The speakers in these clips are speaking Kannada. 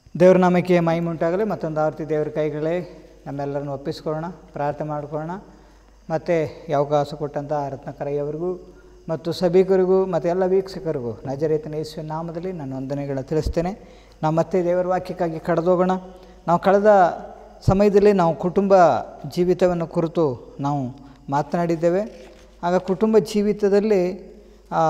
ದೇವ್ರ ನಾಮಕ್ಕೆ ಮಹಿಮುಂಟಾಗಲಿ ಮತ್ತೊಂದು ಆವರ್ತಿ ದೇವ್ರ ಕೈಗಳೇ ನಮ್ಮೆಲ್ಲರನ್ನು ಒಪ್ಪಿಸ್ಕೊಳ್ಳೋಣ ಪ್ರಾರ್ಥನೆ ಮಾಡ್ಕೊಳ್ಳೋಣ ಮತ್ತು ಈ ಅವಕಾಶ ಕೊಟ್ಟಂಥ ರತ್ನಕರಯ್ಯವರಿಗೂ ಮತ್ತು ಸಭಿಕರಿಗೂ ಮತ್ತು ಎಲ್ಲ ವೀಕ್ಷಕರಿಗೂ ನಜರೇತನ ಯೇಸುವಿನ ನಾಮದಲ್ಲಿ ನನ್ನ ವಂದನೆಗಳನ್ನ ತಿಳಿಸ್ತೇನೆ ನಾವು ಮತ್ತೆ ದೇವರ ವಾಕ್ಯಕ್ಕಾಗಿ ಕಳೆದೋಗೋಣ ನಾವು ಕಳೆದ ಸಮಯದಲ್ಲಿ ನಾವು ಕುಟುಂಬ ಜೀವಿತವನ್ನು ಕುರಿತು ನಾವು ಮಾತನಾಡಿದ್ದೇವೆ ಆಗ ಕುಟುಂಬ ಜೀವಿತದಲ್ಲಿ ಆ,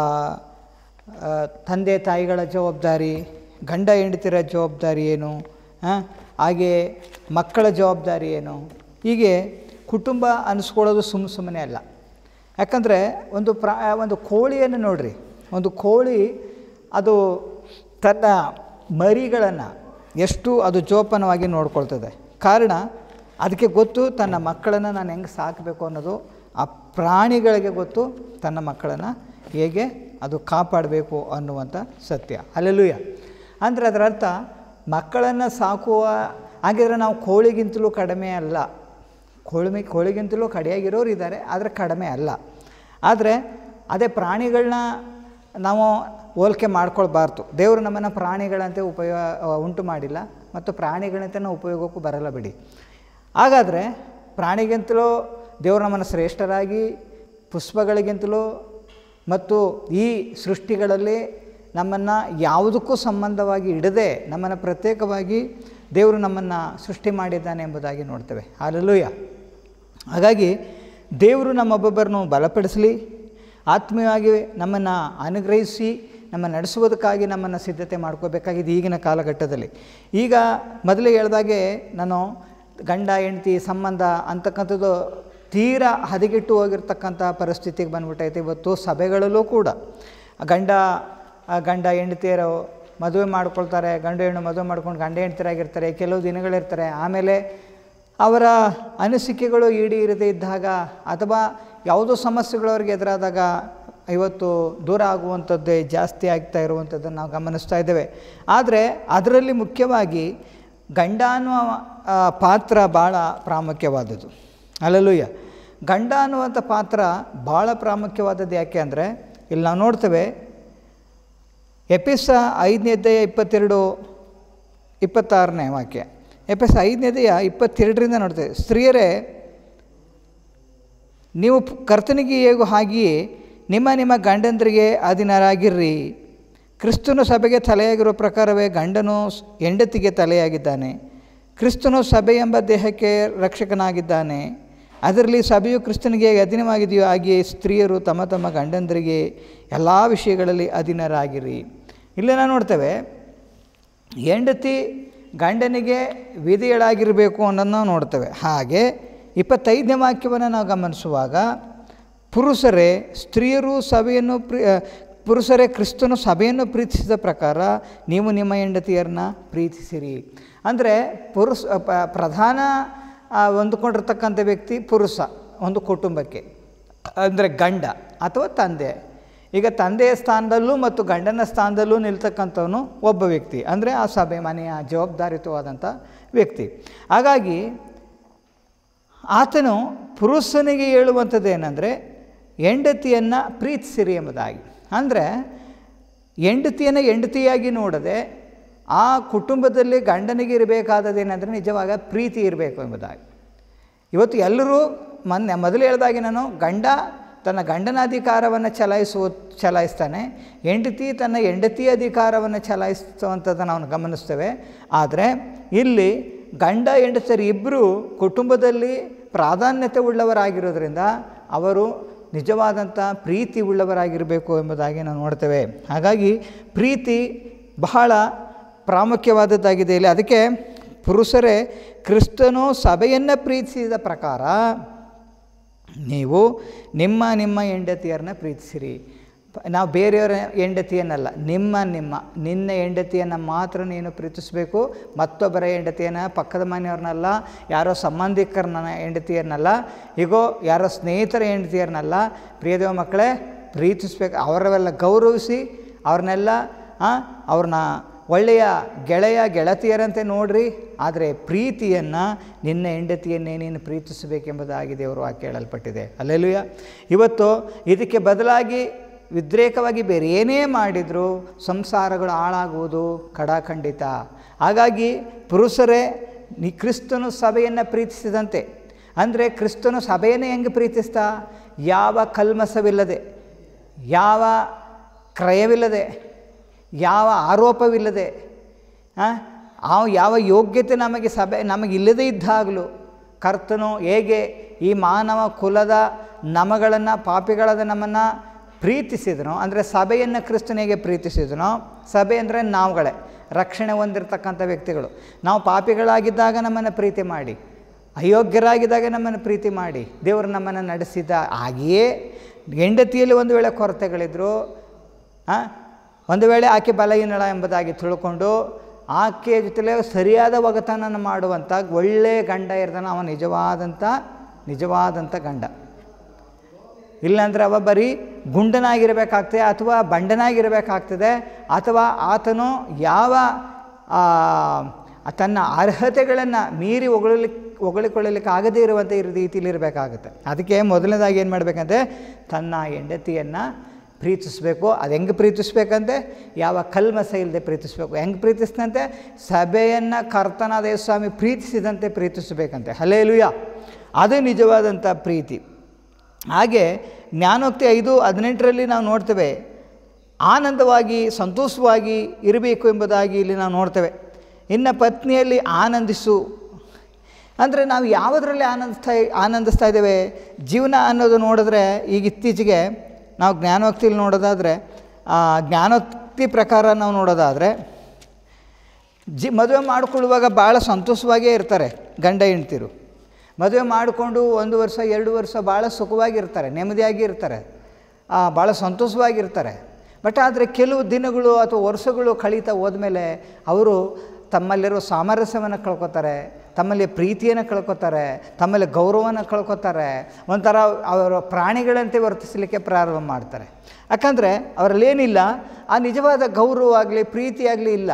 ಆ, ತಂದೆ ತಾಯಿಗಳ ಜವಾಬ್ದಾರಿ ಗಂಡ ಹೆಂಡತಿರ ಜವಾಬ್ದಾರಿ ಏನು ಆ, ಹಾಗೆ ಮಕ್ಕಳ ಜವಾಬ್ದಾರಿ ಏನು ಹೀಗೆ ಕುಟುಂಬ ಅನಿಸ್ಕೊಳ್ಳೋದು ಸುಮ್ಮ ಸುಮ್ಮನೆ ಅಲ್ಲ ಯಾಕಂದರೆ ಒಂದು ಪ್ರಾ ಒಂದು ಕೋಳಿಯನ್ನು ನೋಡ್ರಿ ಒಂದು ಕೋಳಿ ಅದು ತನ್ನ ಮರಿಗಳನ್ನು ಎಷ್ಟು ಅದು ಜೋಪಾನವಾಗಿ ನೋಡ್ಕೊಳ್ತದೆ ಕಾರಣ ಅದಕ್ಕೆ ಗೊತ್ತು ತನ್ನ ಮಕ್ಕಳನ್ನು ನಾನು ಹೆಂಗೆ ಸಾಕಬೇಕು ಅನ್ನೋದು ಆ ಪ್ರಾಣಿಗಳಿಗೆ ಗೊತ್ತು ತನ್ನ ಮಕ್ಕಳನ್ನು ಹೇಗೆ ಅದು ಕಾಪಾಡಬೇಕು ಅನ್ನುವಂಥ ಸತ್ಯ ಅಲ್ಲೆಲ್ಲೂಯ ಅಂದರೆ ಅದರ ಅರ್ಥ ಮಕ್ಕಳನ್ನು ಸಾಕುವ ಹಾಗಿದ್ರೆ ನಾವು ಕೋಳಿಗಿಂತಲೂ ಕಡಿಮೆ ಅಲ್ಲ ಕೋಳಿ ಕೋಳಿಗಿಂತಲೂ ಕಡೆಯಾಗಿರೋರು ಇದ್ದಾರೆ ಆದರೆ ಕಡಿಮೆ ಅಲ್ಲ ಆದರೆ ಅದೇ ಪ್ರಾಣಿಗಳನ್ನ ನಾವು ಹೋಲಿಕೆ ಮಾಡ್ಕೊಳ್ಬಾರ್ದು ದೇವರು ನಮ್ಮನ್ನು ಪ್ರಾಣಿಗಳಂತೆ ಉಪಯೋಗ ಉಂಟು ಮಾಡಿಲ್ಲ ಮತ್ತು ಪ್ರಾಣಿಗಳಂತೆ ನಾವು ಉಪಯೋಗಕ್ಕೂ ಬರಲ್ಲ ಬಿಡಿ ಹಾಗಾದರೆ ಪ್ರಾಣಿಗಿಂತಲೂ ದೇವರು ನಮ್ಮನ್ನು ಶ್ರೇಷ್ಠರಾಗಿ ಪುಷ್ಪಗಳಿಗಿಂತಲೂ ಮತ್ತು ಈ ಸೃಷ್ಟಿಗಳಲ್ಲಿ ನಮ್ಮನ್ನು ಯಾವುದಕ್ಕೂ ಸಂಬಂಧವಾಗಿ ಇಡದೆ ನಮ್ಮನ್ನು ಪ್ರತ್ಯೇಕವಾಗಿ ದೇವರು ನಮ್ಮನ್ನು ಸೃಷ್ಟಿ ಮಾಡಿದ್ದಾನೆ ಎಂಬುದಾಗಿ ನೋಡ್ತೇವೆ ಹಾಲೆಲ್ಲೂಯ ಹಾಗಾಗಿ ದೇವರು ನಮ್ಮೊಬ್ಬೊಬ್ಬರನ್ನು ಬಲಪಡಿಸಲಿ ಆತ್ಮೀಯವಾಗಿ ನಮ್ಮನ್ನು ಅನುಗ್ರಹಿಸಿ ನಮ್ಮ ನಡೆಸುವುದಕ್ಕಾಗಿ ನಮ್ಮನ್ನು ಸಿದ್ಧತೆ ಮಾಡ್ಕೋಬೇಕಾಗಿದೆ ಈಗಿನ ಕಾಲಘಟ್ಟದಲ್ಲಿ ಈಗ ಮೊದಲೇ ಹೇಳ್ದಾಗೆ ನಾನು ಗಂಡ ಹೆಂಡತಿ ಸಂಬಂಧ ಅಂತಕ್ಕಂಥದ್ದು ತೀರಾ ಹದಗೆಟ್ಟು ಹೋಗಿರ್ತಕ್ಕಂಥ ಪರಿಸ್ಥಿತಿಗೆ ಬಂದ್ಬಿಟ್ಟೈತೆ ಇವತ್ತು ಸಭೆಗಳಲ್ಲೂ ಕೂಡ ಗಂಡ ಆ ಗಂಡ ಹೆಂಡತಿಯರು ಮದುವೆ ಮಾಡ್ಕೊಳ್ತಾರೆ ಗಂಡು ಹೆಣ್ಣು ಮದುವೆ ಮಾಡ್ಕೊಂಡು ಗಂಡ ಹೆಂಡತಿರಾಗಿರ್ತಾರೆ ಕೆಲವು ದಿನಗಳಿರ್ತಾರೆ ಆಮೇಲೆ ಅವರ ಅನಿಸಿಕೆಗಳು ಈಡೇರದೇ ಇದ್ದಾಗ ಅಥವಾ ಯಾವುದೋ ಸಮಸ್ಯೆಗಳು ಅವ್ರಿಗೆ ಎದುರಾದಾಗ ಇವತ್ತು ದೂರ ಆಗುವಂಥದ್ದೇ ಜಾಸ್ತಿ ಆಗ್ತಾ ಇರುವಂಥದ್ದನ್ನು ನಾವು ಗಮನಿಸ್ತಾ ಇದ್ದೇವೆ ಆದರೆ ಅದರಲ್ಲಿ ಮುಖ್ಯವಾಗಿ ಗಂಡ ಅನ್ನುವ ಆ, ಪಾತ್ರ ಭಾಳ ಪ್ರಾಮುಖ್ಯವಾದದ್ದು ಅಲ್ಲಲ್ಲೂಯ್ಯ ಗಂಡ ಅನ್ನುವಂಥ ಪಾತ್ರ ಭಾಳ ಪ್ರಾಮುಖ್ಯವಾದದ್ದು ಯಾಕೆ ಅಂದರೆ ಇಲ್ಲಿ ನಾವು ನೋಡ್ತೇವೆ ಎಪಿಸ ಐದನೇ ಅಧ್ಯಾಯ ಇಪ್ಪತ್ತೆರಡು ಇಪ್ಪತ್ತಾರನೇ ವಾಕ್ಯ ಎಪಿಸ ಐದನೇ ಅಧ್ಯಾಯ ಇಪ್ಪತ್ತೆರಡರಿಂದ ನೋಡ್ತೇವೆ ಸ್ತ್ರೀಯರೇ ನೀವು ಪ್- ಕರ್ತನಿಗೆ ಹೇಗೂ ಹಾಗೆಯೇ ನಿಮ್ಮ ನಿಮ್ಮ ಗಂಡಂದರಿಗೆ ಅಧೀನರಾಗಿರ್ರಿ ಕ್ರಿಸ್ತನು ಸಭೆಗೆ ತಲೆಯಾಗಿರುವ ಪ್ರಕಾರವೇ ಗಂಡನು ಸ್- ಹೆಂಡತಿಗೆ ತಲೆಯಾಗಿದ್ದಾನೆ ಕ್ರಿಸ್ತನು ಸಭೆ ಎಂಬ ದೇಹಕ್ಕೆ ರಕ್ಷಕನಾಗಿದ್ದಾನೆ ಅದರಲ್ಲಿ ಸಭೆಯು ಕ್ರಿಸ್ತನಿಗೆ ಹೇಗೆ ಅಧೀನವಾಗಿದೆಯೋ ಹಾಗೆಯೇ ಸ್ತ್ರೀಯರು ತಮ್ಮ ತಮ್ಮ ಗಂಡಂದರಿಗೆ ಎಲ್ಲ ವಿಷಯಗಳಲ್ಲಿ ಅಧೀನರಾಗಿರಿ ಇಲ್ಲೇ ನಾವು ನೋಡ್ತೇವೆ ಹೆಂಡತಿ ಗಂಡನಿಗೆ ವಿಧಿಗಳಾಗಿರಬೇಕು ಅನ್ನೋದನ್ನ ನಾವು ನೋಡ್ತೇವೆ ಹಾಗೆ ಇಪ್ಪತ್ತೈದನೇ ವಾಕ್ಯವನ್ನು ನಾವು ಗಮನಿಸುವಾಗ ಪುರುಷರೇ ಸ್ತ್ರೀಯರು ಸಭೆಯನ್ನು ಪ್ರೀ ಆ, ಪುರುಷರೇ ಕ್ರಿಸ್ತನು ಸಭೆಯನ್ನು ಪ್ರೀತಿಸಿದ ಪ್ರಕಾರ ನೀವು ನಿಮ್ಮ ಹೆಂಡತಿಯರನ್ನ ಪ್ರೀತಿಸಿರಿ ಅಂದರೆ ಪುರುಷ ಪ- ಪ್ರಧಾನ ಆ, ಹೊಂದ್ಕೊಂಡಿರ್ತಕ್ಕಂಥ ವ್ಯಕ್ತಿ ಪುರುಷ ಒಂದು ಕುಟುಂಬಕ್ಕೆ ಅಂದರೆ ಗಂಡ ಅಥವಾ ತಂದೆ ಈಗ ತಂದೆಯ ಸ್ಥಾನದಲ್ಲೂ ಮತ್ತು ಗಂಡನ ಸ್ಥಾನದಲ್ಲೂ ನಿಲ್ತಕ್ಕಂಥವನು ಒಬ್ಬ ವ್ಯಕ್ತಿ ಅಂದರೆ ಆ ಸಭೆ ಮನೆಯ ಜವಾಬ್ದಾರಿಯುತವಾದಂಥ ವ್ಯಕ್ತಿ ಹಾಗಾಗಿ ಆತನು ಪುರುಷನಿಗೆ ಹೇಳುವಂಥದ್ದು ಏನಂದರೆ ಹೆಂಡತಿಯನ್ನು ಪ್ರೀತಿಸಿರಿ ಎಂಬುದಾಗಿ ಅಂದರೆ ಹೆಂಡತಿಯನ್ನು ಹೆಂಡತಿಯಾಗಿ ನೋಡದೆ ಆ ಕುಟುಂಬದಲ್ಲಿ ಗಂಡನಿಗೆ ಇರಬೇಕಾದದ್ದೇನೆಂದರೆ ನಿಜವಾಗ ಪ್ರೀತಿ ಇರಬೇಕು ಎಂಬುದಾಗಿ ಇವತ್ತು ಎಲ್ಲರೂ ಮೊನ್ನೆ ಮೊದಲು ಹೇಳಿದಾಗೆ ನಾನು ಗಂಡ ತನ್ನ ಗಂಡನ ಅಧಿಕಾರವನ್ನು ಚಲಾಯಿಸುವ ಚಲಾಯಿಸ್ತಾನೆ ಹೆಂಡತಿ ತನ್ನ ಹೆಂಡತಿಯ ಅಧಿಕಾರವನ್ನು ಚಲಾಯಿಸುವಂಥದ್ದು ನಾವು ಗಮನಿಸ್ತೇವೆ ಆದರೆ ಇಲ್ಲಿ ಗಂಡ ಹೆಂಡತಿಯರು ಇಬ್ಬರು ಕುಟುಂಬದಲ್ಲಿ ಪ್ರಾಧಾನ್ಯತೆ ಉಳ್ಳವರಾಗಿರೋದ್ರಿಂದ ಅವರು ನಿಜವಾದಂಥ ಪ್ರೀತಿ ಉಳ್ಳವರಾಗಿರಬೇಕು ಎಂಬುದಾಗಿ ನಾವು ನೋಡ್ತೇವೆ ಹಾಗಾಗಿ ಪ್ರೀತಿ ಬಹಳ ಪ್ರಾಮುಖ್ಯವಾದದ್ದಾಗಿದೆ ಇಲ್ಲಿ ಅದಕ್ಕೆ ಪುರುಷರೇ ಕ್ರಿಸ್ತನು ಸಭೆಯನ್ನು ಪ್ರೀತಿಸಿದ ಪ್ರಕಾರ ನೀವು ನಿಮ್ಮ ನಿಮ್ಮ ಹೆಂಡತಿಯರನ್ನ ಪ್ರೀತಿಸಿರಿ ಪ- ನಾವು ಬೇರೆಯವರ ಹೆಂಡತಿಯನ್ನಲ್ಲ ನಿಮ್ಮ ನಿಮ್ಮ ನಿನ್ನ ಹೆಂಡತಿಯನ್ನು ಮಾತ್ರ ನೀನು ಪ್ರೀತಿಸಬೇಕು ಮತ್ತೊಬ್ಬರ ಹೆಂಡತಿಯನ್ನು ಪಕ್ಕದ ಮನೆಯವ್ರನ್ನಲ್ಲ ಯಾರೋ ಸಂಬಂಧಿಕರನ್ನ ಹೆಂಡತಿಯರನ್ನಲ್ಲ ಹೀಗೋ ಯಾರೋ ಸ್ನೇಹಿತರ ಹೆಂಡತಿಯರನ್ನಲ್ಲ ಪ್ರಿಯದೇವ ಮಕ್ಕಳೇ ಪ್ರೀತಿಸ್ಬೇಕು ಅವರವೆಲ್ಲ ಗೌರವಿಸಿ ಅವ್ರನ್ನೆಲ್ಲ ಅವ್ರನ್ನ ಒಳ್ಳೆಯ ಗೆಳೆಯ ಗೆಳತಿಯರಂತೆ ನೋಡ್ರಿ ಆದರೆ ಪ್ರೀತಿಯನ್ನು ನಿನ್ನ ಹೆಂಡತಿಯನ್ನೇ ನೀನು ಪ್ರೀತಿಸಬೇಕೆಂಬುದಾಗಿ ದೇವರು ವಾಕ್ಯ ಹೇಳಲ್ಪಟ್ಟಿದೆ ಅಲ್ಲೆಲ್ಲೂಯ ಇವತ್ತು ಇದಕ್ಕೆ ಬದಲಾಗಿ ವ್ಯತಿರೇಕವಾಗಿ ಬೇರೆ ಏನೇ ಮಾಡಿದರೂ ಸಂಸಾರಗಳು ಹಾಳಾಗುವುದು ಕಡಾಖಂಡಿತ ಹಾಗಾಗಿ ಪುರುಷರೇ ನಿ ಕ್ರಿಸ್ತನು ಸಭೆಯನ್ನು ಪ್ರೀತಿಸಿದಂತೆ ಅಂದರೆ ಕ್ರಿಸ್ತನು ಸಭೆಯನ್ನೇ ಹೆಂಗೆ ಪ್ರೀತಿಸ್ತಾ ಯಾವ ಕಲ್ಮಸವಿಲ್ಲದೆ ಯಾವ ಕ್ರಯವಿಲ್ಲದೆ ಯಾವ ಆರೋಪವಿಲ್ಲದೆ ಆ ಯಾವ ಯೋಗ್ಯತೆ ನಮಗೆ ಸಭೆ ನಮಗಿಲ್ಲದೇ ಇದ್ದಾಗಲೂ ಕರ್ತನು ಹೇಗೆ ಈ ಮಾನವ ಕುಲದ ನಮಗಳನ್ನು ಪಾಪಿಗಳಾದ ನಮ್ಮನ್ನು ಪ್ರೀತಿಸಿದನೋ ಅಂದರೆ ಸಭೆಯನ್ನು ಕ್ರಿಸ್ತನ ಹೇಗೆ ಪ್ರೀತಿಸಿದನೋ ಸಭೆ ಅಂದರೆ ನಾವುಗಳೇ ರಕ್ಷಣೆ ಹೊಂದಿರತಕ್ಕಂಥ ವ್ಯಕ್ತಿಗಳು ನಾವು ಪಾಪಿಗಳಾಗಿದ್ದಾಗ ನಮ್ಮನ್ನು ಪ್ರೀತಿ ಮಾಡಿ ಅಯೋಗ್ಯರಾಗಿದ್ದಾಗ ನಮ್ಮನ್ನು ಪ್ರೀತಿ ಮಾಡಿ ದೇವರು ನಮ್ಮನ್ನು ನಡೆಸಿದ ಹಾಗೆಯೇ ಹೆಂಡತಿಯಲ್ಲಿ ಒಂದು ವೇಳೆ ಕೊರತೆಗಳಿದ್ದರು ಒಂದು ವೇಳೆ ಆಕೆ ಬಲಹೀನಳ ಎಂಬುದಾಗಿ ತಿಳ್ಕೊಂಡು ಆಕೆಯ ಜೊತೆಲೇ ಸರಿಯಾದ ಒಗತನ ಮಾಡುವಂಥ ಒಳ್ಳೆಯ ಗಂಡ ಇರ್ತಾನೆ ಅವ ನಿಜವಾದಂಥ ನಿಜವಾದಂಥ ಗಂಡ ಇಲ್ಲಾಂದರೆ ಅವ ಬರೀ ಗುಂಡನಾಗಿರಬೇಕಾಗ್ತದೆ ಅಥವಾ ಬಂಡನಾಗಿರಬೇಕಾಗ್ತದೆ ಅಥವಾ ಆತನು ಯಾವ ತನ್ನ ಅರ್ಹತೆಗಳನ್ನು ಮೀರಿ ಹೊಗಳಲಿಕ್ಕೆ ಹೊಗಳಿಕೊಳ್ಳಲಿಕ್ಕೆ ಆಗದೇ ಇರುವಂಥ ಈ ರೀತಿಯಲ್ಲಿ ಇರಬೇಕಾಗುತ್ತೆ ಅದಕ್ಕೆ ಮೊದಲನೇದಾಗಿ ಏನು ಮಾಡಬೇಕಂದ್ರೆ ತನ್ನ ಹೆಂಡತಿಯನ್ನು ಪ್ರೀತಿಸಬೇಕು ಅದು ಹೆಂಗೆ ಪ್ರೀತಿಸ್ಬೇಕಂತೆ ಯಾವ ಕಲ್ಮಸ ಇಲ್ಲದೆ ಪ್ರೀತಿಸಬೇಕು ಹೆಂಗೆ ಪ್ರೀತಿಸಿದಂತೆ ಸಭೆಯನ್ನು ಕರ್ತನಾದ ಸ್ವಾಮಿ ಪ್ರೀತಿಸಿದಂತೆ ಪ್ರೀತಿಸಬೇಕಂತೆ ಹಲೇಲುಯ ಅದು ನಿಜವಾದಂಥ ಪ್ರೀತಿ ಹಾಗೆ ಜ್ಞಾನೋಕ್ತಿ ಐದು ಹದಿನೆಂಟರಲ್ಲಿ ನಾವು ನೋಡ್ತೇವೆ ಆನಂದವಾಗಿ ಸಂತೋಷವಾಗಿ ಇರಬೇಕು ಎಂಬುದಾಗಿ ಇಲ್ಲಿ ನಾವು ನೋಡ್ತೇವೆ ಇನ್ನು ಪತ್ನಿಯಲ್ಲಿ ಆನಂದಿಸು ಅಂದರೆ ನಾವು ಯಾವುದರಲ್ಲಿ ಆನಂದಿಸ್ತಾ ಆನಂದಿಸ್ತಾ ಇದ್ದೇವೆ ಜೀವನ ಅನ್ನೋದು ನೋಡಿದ್ರೆ ಈಗ ಇತ್ತೀಚೆಗೆ ನಾವು ಜ್ಞಾನೋಕ್ತಿಲಿ ನೋಡೋದಾದರೆ ಜ್ಞಾನೋಕ್ತಿ ಪ್ರಕಾರ ನಾವು ನೋಡೋದಾದರೆ ಜಿ ಮದುವೆ ಮಾಡಿಕೊಳ್ಳುವಾಗ ಭಾಳ ಸಂತೋಷವಾಗೇ ಇರ್ತಾರೆ ಗಂಡ ಹೆಂಡ್ತಿರು ಮದುವೆ ಮಾಡಿಕೊಂಡು ಒಂದು ವರ್ಷ ಎರಡು ವರ್ಷ ಭಾಳ ಸುಖವಾಗಿರ್ತಾರೆ ನೆಮ್ಮದಿಯಾಗಿ ಇರ್ತಾರೆ ಭಾಳ ಸಂತೋಷವಾಗಿರ್ತಾರೆ ಬಟ್ ಆದರೆ ಕೆಲವು ದಿನಗಳು ಅಥವಾ ವರ್ಷಗಳು ಕಳೀತಾ ಹೋದ್ಮೇಲೆ ಅವರು ತಮ್ಮಲ್ಲಿರೋ ಸಾಮರಸ್ಯವನ್ನು ಕಳ್ಕೊತಾರೆ ತಮ್ಮಲ್ಲಿ ಪ್ರೀತಿಯನ್ನು ಕಳ್ಕೊತಾರೆ ತಮ್ಮಲ್ಲಿ ಗೌರವನ ಕಳ್ಕೊತಾರೆ ಒಂಥರ ಅವರು ಪ್ರಾಣಿಗಳಂತೆ ವರ್ತಿಸಲಿಕ್ಕೆ ಪ್ರಾರಂಭ ಮಾಡ್ತಾರೆ ಯಾಕಂದರೆ ಅವರಲ್ಲೇನಿಲ್ಲ ಆ ನಿಜವಾದ ಗೌರವ ಆಗಲಿ ಪ್ರೀತಿ ಆಗಲಿ ಇಲ್ಲ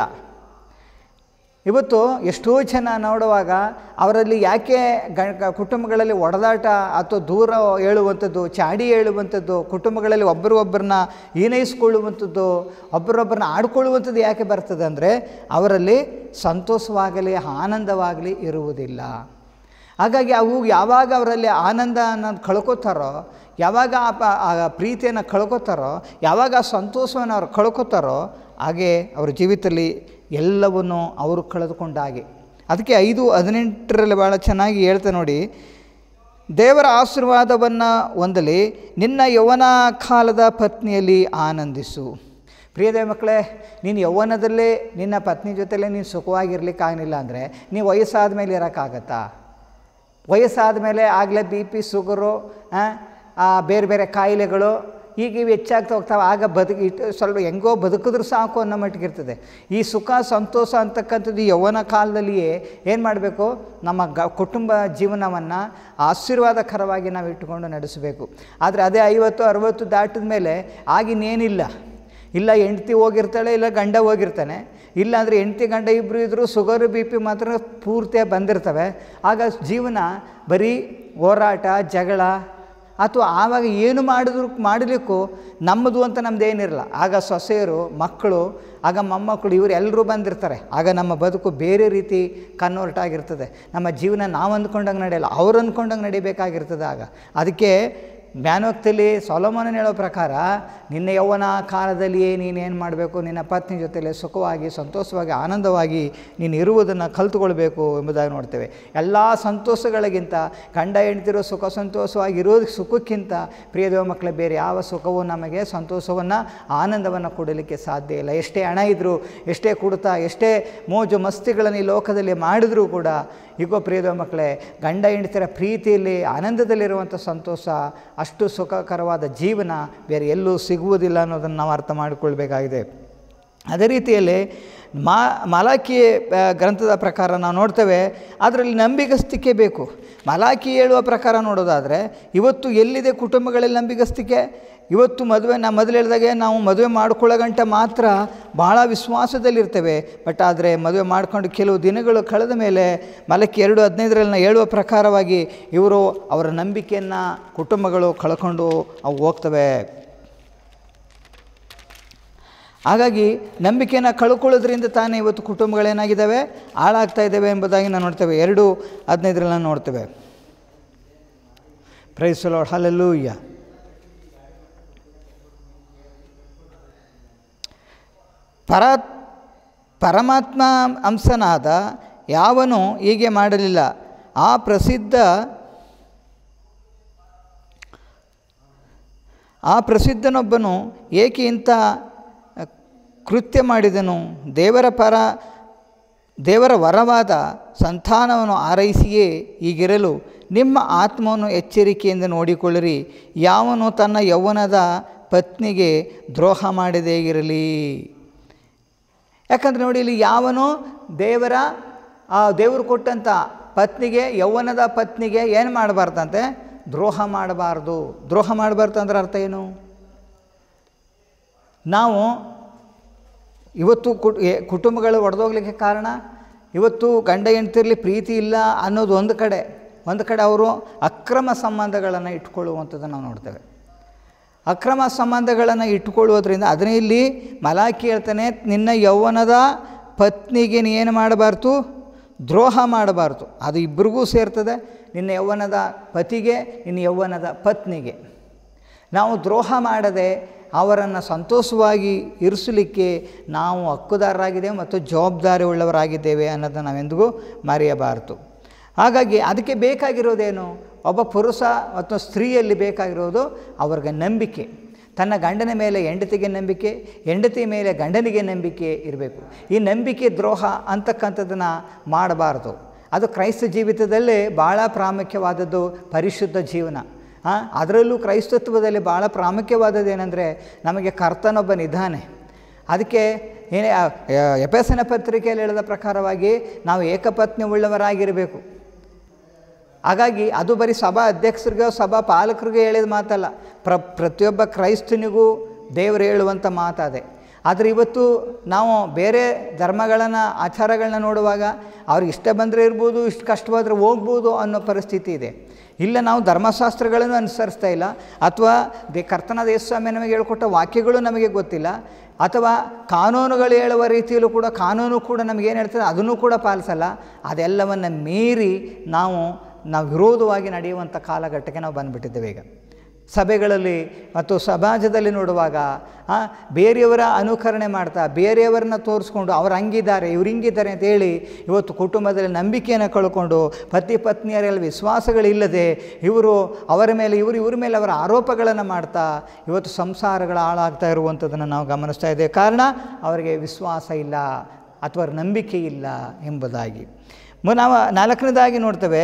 ಇವತ್ತು ಎಷ್ಟೋ ಜನ ನೋಡುವಾಗ ಅವರಲ್ಲಿ ಯಾಕೆ ಗ ಕುಟುಂಬಗಳಲ್ಲಿ ಒಡೆದಾಟ ಅಥವಾ ದೂರ ಹೇಳುವಂಥದ್ದು ಚಾಡಿ ಹೇಳುವಂಥದ್ದು ಕುಟುಂಬಗಳಲ್ಲಿ ಒಬ್ಬರೊಬ್ಬರನ್ನ ಈನೈಸ್ಕೊಳ್ಳುವಂಥದ್ದು ಒಬ್ಬರೊಬ್ಬರನ್ನ ಆಡ್ಕೊಳ್ಳುವಂಥದ್ದು ಯಾಕೆ ಬರ್ತದೆ ಅಂದರೆ ಅವರಲ್ಲಿ ಸಂತೋಷವಾಗಲಿ ಆನಂದವಾಗಲಿ ಇರುವುದಿಲ್ಲ ಹಾಗಾಗಿ ಅವು ಯಾವಾಗ ಅವರಲ್ಲಿ ಆನಂದ ಅನ್ನೋದು ಕಳ್ಕೊತಾರೋ ಯಾವಾಗ ಆ ಪ ಆ ಪ್ರೀತಿಯನ್ನು ಕಳ್ಕೊತಾರೋ ಯಾವಾಗ ಆ ಸಂತೋಷವನ್ನು ಅವ್ರು ಕಳ್ಕೊತಾರೋ ಹಾಗೆ ಅವ್ರ ಜೀವಿತದಲ್ಲಿ ಎಲ್ಲವನ್ನು ಅವರು ಕಳೆದುಕೊಂಡ ಹಾಗೆ ಅದಕ್ಕೆ ಐದು ಹದಿನೆಂಟರಲ್ಲಿ ಭಾಳ ಚೆನ್ನಾಗಿ ಹೇಳ್ತಾ ನೋಡಿ ದೇವರ ಆಶೀರ್ವಾದವನ್ನು ಹೊಂದಲಿ ನಿನ್ನ ಯೌವನ ಕಾಲದ ಪತ್ನಿಯಲ್ಲಿ ಆನಂದಿಸು ಪ್ರಿಯದೇ ಮಕ್ಕಳೇ ನೀನು ಯೌವನದಲ್ಲೇ ನಿನ್ನ ಪತ್ನಿ ಜೊತೆಲೇ ನೀನು ಸುಖವಾಗಿರ್ಲಿಕ್ಕಾಗಲಿಲ್ಲ ಅಂದರೆ ನೀವು ವಯಸ್ಸಾದ ಮೇಲೆ ಇರೋಕ್ಕಾಗತ್ತಾ ವಯಸ್ಸಾದ ಮೇಲೆ ಆಗಲೇ ಬಿ ಪಿ ಶುಗರು ಬೇರೆ ಬೇರೆ ಕಾಯಿಲೆಗಳು ಈಗ ಇವು ಹೆಚ್ಚಾಗ್ತಾ ಹೋಗ್ತಾವೆ ಆಗ ಬದುಕಿ ಇಟ್ಟು ಸ್ವಲ್ಪ ಹೆಂಗೋ ಬದುಕಿದ್ರೂ ಸಾಕು ಅನ್ನೋ ಮಟ್ಟಿಗಿರ್ತದೆ ಈ ಸುಖ ಸಂತೋಷ ಅಂತಕ್ಕಂಥದ್ದು ಯೌವನ ಕಾಲದಲ್ಲಿಯೇ ಏನು ಮಾಡಬೇಕು ನಮ್ಮ ಗ ಕುಟುಂಬ ಜೀವನವನ್ನು ಆಶೀರ್ವಾದಕರವಾಗಿ ನಾವು ಇಟ್ಟುಕೊಂಡು ನಡೆಸಬೇಕು ಆದರೆ ಅದೇ ಐವತ್ತು ಅರುವತ್ತು ದಾಟಿದ ಮೇಲೆ ಆಗಿನ್ನೇನಿಲ್ಲ ಇಲ್ಲ ಹೆಂಡ್ತಿ ಹೋಗಿರ್ತಾಳೆ ಇಲ್ಲ ಗಂಡ ಹೋಗಿರ್ತಾನೆ ಇಲ್ಲ ಅಂದರೆ ಹೆಂಡ್ತಿ ಗಂಡ ಇಬ್ಬರು ಇದ್ದರೂ ಶುಗರ್ ಬಿ ಪಿ ಮಾತ್ರ ಪೂರ್ತಿಯಾಗಿ ಬಂದಿರ್ತವೆ ಆಗ ಜೀವನ ಬರೀ ಹೋರಾಟ ಜಗಳ ಅಥವಾ ಆವಾಗ ಏನು ಮಾಡಿದ್ರು ಮಾಡಲಿಕ್ಕೂ ನಮ್ಮದು ಅಂತ ನಮ್ದು ಏನಿರಲ್ಲ ಆಗ ಸೊಸೆಯರು ಮಕ್ಕಳು ಆಗ ಮೊಮ್ಮಕ್ಕಳು ಇವರು ಎಲ್ಲರೂ ಬಂದಿರ್ತಾರೆ ಆಗ ನಮ್ಮ ಬದುಕು ಬೇರೆ ರೀತಿ ಕನ್ವರ್ಟ್ ಆಗಿರ್ತದೆ ನಮ್ಮ ಜೀವನ ನಾವು ಅಂದ್ಕೊಂಡಂಗೆ ನಡೆಯಲ್ಲ ಅವ್ರು ಅಂದ್ಕೊಂಡಂಗೆ ನಡಿಬೇಕಾಗಿರ್ತದೆ ಆಗ ಅದಕ್ಕೆ ಜ್ಞಾನೋಕ್ತಿಯಲ್ಲಿ ಸೊಲೋಮನ ಹೇಳೋ ಪ್ರಕಾರ ನಿನ್ನ ಯೌವನ ಕಾಲದಲ್ಲಿಯೇ ನೀನೇನು ಮಾಡಬೇಕು ನಿನ್ನ ಪತ್ನಿ ಜೊತೆಲೆ ಸುಖವಾಗಿ ಸಂತೋಷವಾಗಿ ಆನಂದವಾಗಿ ನೀನು ಇರುವುದನ್ನು ಕಲ್ತುಕೊಳ್ಬೇಕು ಎಂಬುದಾಗಿ ನೋಡ್ತೇವೆ ಎಲ್ಲ ಸಂತೋಷಗಳಿಗಿಂತ ಗಂಡ ಹೆಂಡ್ತಿರೋ ಸುಖ ಸಂತೋಷವಾಗಿ ಇರೋದಕ್ಕೆ ಸುಖಕ್ಕಿಂತ ಪ್ರಿಯದೇವ ಮಕ್ಕಳ ಬೇರೆ ಯಾವ ಸುಖವೂ ನಮಗೆ ಸಂತೋಷವನ್ನು ಆನಂದವನ್ನು ಕೊಡಲಿಕ್ಕೆ ಸಾಧ್ಯ ಇಲ್ಲ ಎಷ್ಟೇ ಹಣ ಇದ್ದರೂ ಎಷ್ಟೇ ಕುಡ್ತಾ ಎಷ್ಟೇ ಮೋಜು ಮಸ್ತಿಗಳನ್ನು ಈ ಲೋಕದಲ್ಲಿ ಮಾಡಿದರೂ ಕೂಡ ಈಗೋ ಪ್ರಿಯದೇವ ಮಕ್ಕಳೇ ಗಂಡ ಹೆಂಡತಿರ ಪ್ರೀತಿಯಲ್ಲಿ ಆನಂದದಲ್ಲಿರುವಂಥ ಸಂತೋಷ ಅಷ್ಟು ಸುಖಕರವಾದ ಜೀವನ ಬೇರೆ ಎಲ್ಲೂ ಸಿಗುವುದಿಲ್ಲ ಅನ್ನೋದನ್ನು ನಾವು ಅರ್ಥ ಮಾಡಿಕೊಳ್ಬೇಕಾಗಿದೆ ಅದೇ ರೀತಿಯಲ್ಲಿ ಮಾ ಮಲಾಖಿ ಗ್ರಂಥದ ಪ್ರಕಾರ ನಾವು ನೋಡ್ತೇವೆ ಅದರಲ್ಲಿ ನಂಬಿಗಸ್ತಿಕೆ ಬೇಕು ಮಲಾಖಿ ಹೇಳುವ ಪ್ರಕಾರ ನೋಡೋದಾದರೆ ಇವತ್ತು ಎಲ್ಲಿದೆ ಕುಟುಂಬಗಳಲ್ಲಿ ನಂಬಿಗಸ್ತಿಕೆ ಇವತ್ತು ಮದುವೆ ನಾ ಮೊದಲು ಹೇಳಿದಾಗೆ ನಾವು ಮದುವೆ ಮಾಡ್ಕೊಳ್ಳೋ ಗಂಟೆ ಮಾತ್ರ ಭಾಳ ವಿಶ್ವಾಸದಲ್ಲಿರ್ತೇವೆ ಬಟ್ ಆದರೆ ಮದುವೆ ಮಾಡ್ಕೊಂಡು ಕೆಲವು ದಿನಗಳು ಕಳೆದ ಮೇಲೆ ಮಲಕ್ಕಿ ಎರಡು ಹದಿನೈದರಲ್ಲಿ ಹೇಳುವ ಪ್ರಕಾರವಾಗಿ ಇವರು ಅವರ ನಂಬಿಕೆಯನ್ನು ಕುಟುಂಬಗಳು ಕಳ್ಕೊಂಡು ಅವು ಹೋಗ್ತವೆ ಹಾಗಾಗಿ ನಂಬಿಕೆಯನ್ನು ಕಳ್ಕೊಳ್ಳೋದ್ರಿಂದ ತಾನೇ ಇವತ್ತು ಕುಟುಂಬಗಳೇನಾಗಿದ್ದಾವೆ ಹಾಳಾಗ್ತಾ ಇದ್ದಾವೆ ಎಂಬುದಾಗಿ ನಾವು ನೋಡ್ತೇವೆ ಎರಡು ಹದಿನೈದರಲ್ಲಿ ನಾವು ನೋಡ್ತೇವೆ ಪ್ರೈಸಲೋ ಹಲಲ್ಲೂಯ್ಯ ಪರ ಪರಮಾತ್ಮ ಅಂಶನಾದ ಯಾವನು ಹೀಗೆ ಮಾಡಲಿಲ್ಲ ಆ ಪ್ರಸಿದ್ಧ ಆ ಪ್ರಸಿದ್ಧನೊಬ್ಬನು ಏಕೆ ಇಂಥ ಕೃತ್ಯ ಮಾಡಿದನು ದೇವರ ಪರ ದೇವರ ವರವಾದ ಸಂತಾನವನ್ನು ಆರೈಸಿಯೇ ಹೀಗಿರಲು ನಿಮ್ಮ ಆತ್ಮವನ್ನು ಎಚ್ಚರಿಕೆಯಿಂದ ನೋಡಿಕೊಳ್ಳಿರಿ ಯಾವನು ತನ್ನ ಯೌವನದ ಪತ್ನಿಗೆ ದ್ರೋಹ ಮಾಡದೇ ಇರಲಿ ಯಾಕಂದರೆ ನೋಡಿ ಇಲ್ಲಿ ಯಾವನು ದೇವರ ಆ ದೇವರು ಕೊಟ್ಟಂಥ ಪತ್ನಿಗೆ ಯೌವನದ ಪತ್ನಿಗೆ ಏನು ಮಾಡಬಾರ್ದಂತೆ ದ್ರೋಹ ಮಾಡಬಾರ್ದು ದ್ರೋಹ ಮಾಡಬಾರ್ದು ಅಂದ್ರೆ ಅರ್ಥ ಏನು ನಾವು ಇವತ್ತು ಕುಟ್ ಎ- ಕುಟುಂಬಗಳು ಒಡೆದೋಗ್ಲಿಕ್ಕೆ ಕಾರಣ ಇವತ್ತು ಗಂಡ ಹೆಂಡ್ತಿರ್ಲಿ ಪ್ರೀತಿ ಇಲ್ಲ ಅನ್ನೋದು ಒಂದು ಕಡೆ ಒಂದು ಕಡೆ ಅವರು ಅಕ್ರಮ ಸಂಬಂಧಗಳನ್ನು ಇಟ್ಕೊಳ್ಳುವಂಥದ್ದನ್ನು ನಾವು ನೋಡ್ತೇವೆ ಅಕ್ರಮ ಸಂಬಂಧಗಳನ್ನು ಇಟ್ಟುಕೊಳ್ಳುವುದರಿಂದ ಅದನ್ನೇ ಇಲ್ಲಿ ಮಲಾಖಿ ಹೇಳ್ತಾನೆ ನಿನ್ನ ಯೌವನದ ಪತ್ನಿಗೆ ನೀ ಏನು ಮಾಡಬಾರ್ದು ದ್ರೋಹ ಮಾಡಬಾರ್ದು ಅದು ಇಬ್ಬರಿಗೂ ಸೇರ್ತದೆ ನಿನ್ನ ಯೌವನದ ಪತಿಗೆ ನಿನ್ನ ಯೌವನದ ಪತ್ನಿಗೆ ನಾವು ದ್ರೋಹ ಮಾಡದೆ ಅವರನ್ನು ಸಂತೋಷವಾಗಿ ಇರಿಸಲಿಕ್ಕೆ ನಾವು ಹಕ್ಕುದಾರರಾಗಿದ್ದೇವೆ ಮತ್ತು ಜವಾಬ್ದಾರಿ ಉಳ್ಳವರಾಗಿದ್ದೇವೆ ಅನ್ನೋದನ್ನು ನಾವೆಂದಿಗೂ ಮರೆಯಬಾರದು ಹಾಗಾಗಿ ಅದಕ್ಕೆ ಬೇಕಾಗಿರೋದೇನು ಒಬ್ಬ ಪುರುಷ ಮತ್ತು ಸ್ತ್ರೀಯಲ್ಲಿ ಬೇಕಾಗಿರೋದು ಅವ್ರಿಗೆ ನಂಬಿಕೆ ತನ್ನ ಗಂಡನ ಮೇಲೆ ಹೆಂಡತಿಗೆ ನಂಬಿಕೆ ಹೆಂಡತಿ ಮೇಲೆ ಗಂಡನಿಗೆ ನಂಬಿಕೆ ಇರಬೇಕು ಈ ನಂಬಿಕೆ ದ್ರೋಹ ಅಂತಕ್ಕಂಥದ್ದನ್ನು ಮಾಡಬಾರ್ದು ಅದು ಕ್ರೈಸ್ತ ಜೀವಿತದಲ್ಲೇ ಭಾಳ ಪ್ರಾಮುಖ್ಯವಾದದ್ದು ಪರಿಶುದ್ಧ ಜೀವನ ಹಾಂ ಅದರಲ್ಲೂ ಕ್ರೈಸ್ತತ್ವದಲ್ಲಿ ಭಾಳ ಪ್ರಾಮುಖ್ಯವಾದದ್ದು ಏನಂದರೆ ನಮಗೆ ಕರ್ತನೊಬ್ಬನಿದ್ದಾನೆ ಅದಕ್ಕೆ ಏನೇ ಎಪೆಸನ ಪತ್ರಿಕೆಯಲ್ಲಿ ಹೇಳಿದ ಪ್ರಕಾರವಾಗಿ ನಾವು ಏಕಪತ್ನಿ ಉಳ್ಳವರಾಗಿರಬೇಕು ಹಾಗಾಗಿ ಅದು ಬರೀ ಸಭಾ ಅಧ್ಯಕ್ಷರಿಗೋ ಸಭಾ ಪಾಲಕರಿಗೂ ಹೇಳಿದ ಮಾತಲ್ಲ ಪ್ರ ಪ್ರತಿಯೊಬ್ಬ ಕ್ರೈಸ್ತನಿಗೂ ದೇವರು ಹೇಳುವಂಥ ಮಾತಾದೆ ಆದರೆ ಇವತ್ತು ನಾವು ಬೇರೆ ಧರ್ಮಗಳನ್ನು ಆಚಾರಗಳನ್ನ ನೋಡುವಾಗ ಅವ್ರಿಗೆ ಇಷ್ಟ ಬಂದರೆ ಇರ್ಬೋದು ಇಷ್ಟು ಕಷ್ಟವಾದರೆ ಹೋಗ್ಬೋದು ಅನ್ನೋ ಪರಿಸ್ಥಿತಿ ಇದೆ ಇಲ್ಲ ನಾವು ಧರ್ಮಶಾಸ್ತ್ರಗಳನ್ನು ಅನುಸರಿಸ್ತಾ ಇಲ್ಲ ಅಥವಾ ದೇ ಕರ್ತನಾದ ಯೇಸ್ವಾಮಿ ನಮಗೆ ಹೇಳ್ಕೊಟ್ಟ ವಾಕ್ಯಗಳು ನಮಗೆ ಗೊತ್ತಿಲ್ಲ ಅಥವಾ ಕಾನೂನುಗಳು ಹೇಳುವ ರೀತಿಯಲ್ಲೂ ಕೂಡ ಕಾನೂನು ಕೂಡ ನಮಗೇನು ಹೇಳ್ತದೆ ಅದನ್ನು ಕೂಡ ಪಾಲಿಸಲ್ಲ ಅದೆಲ್ಲವನ್ನು ಮೀರಿ ನಾವು ನಾವು ವಿರೋಧವಾಗಿ ನಡೆಯುವಂಥ ಕಾಲಘಟ್ಟಕ್ಕೆ ನಾವು ಬಂದುಬಿಟ್ಟಿದ್ದೇವೆ ಈಗ ಸಭೆಗಳಲ್ಲಿ ಮತ್ತು ಸಮಾಜದಲ್ಲಿ ನೋಡುವಾಗ ಆ, ಬೇರೆಯವರ ಅನುಕರಣೆ ಮಾಡ್ತಾ ಬೇರೆಯವರನ್ನ ತೋರಿಸ್ಕೊಂಡು ಅವ್ರು ಹಂಗಿದ್ದಾರೆ ಇವ್ರು ಹಿಂಗಿದ್ದಾರೆ ಅಂತ ಹೇಳಿ ಇವತ್ತು ಕುಟುಂಬದಲ್ಲಿ ನಂಬಿಕೆಯನ್ನು ಕಳ್ಕೊಂಡು ಪತಿ ಪತ್ನಿಯರಲ್ಲಿ ವಿಶ್ವಾಸಗಳಿಲ್ಲದೆ ಇವರು ಅವರ ಮೇಲೆ ಇವರು ಇವ್ರ ಮೇಲೆ ಅವರ ಆರೋಪಗಳನ್ನು ಮಾಡ್ತಾ ಇವತ್ತು ಸಂಸಾರಗಳು ಹಾಳಾಗ್ತಾ ಇರುವಂಥದ್ದನ್ನು ನಾವು ಗಮನಿಸ್ತಾ ಇದ್ದೇವೆ ಕಾರಣ ಅವರಿಗೆ ವಿಶ್ವಾಸ ಇಲ್ಲ ಅಥವಾ ಅವ್ರ ನಂಬಿಕೆ ಇಲ್ಲ ಎಂಬುದಾಗಿ ಮು- ನಾವು ನಾಲ್ಕನೇದಾಗಿ ನೋಡ್ತೇವೆ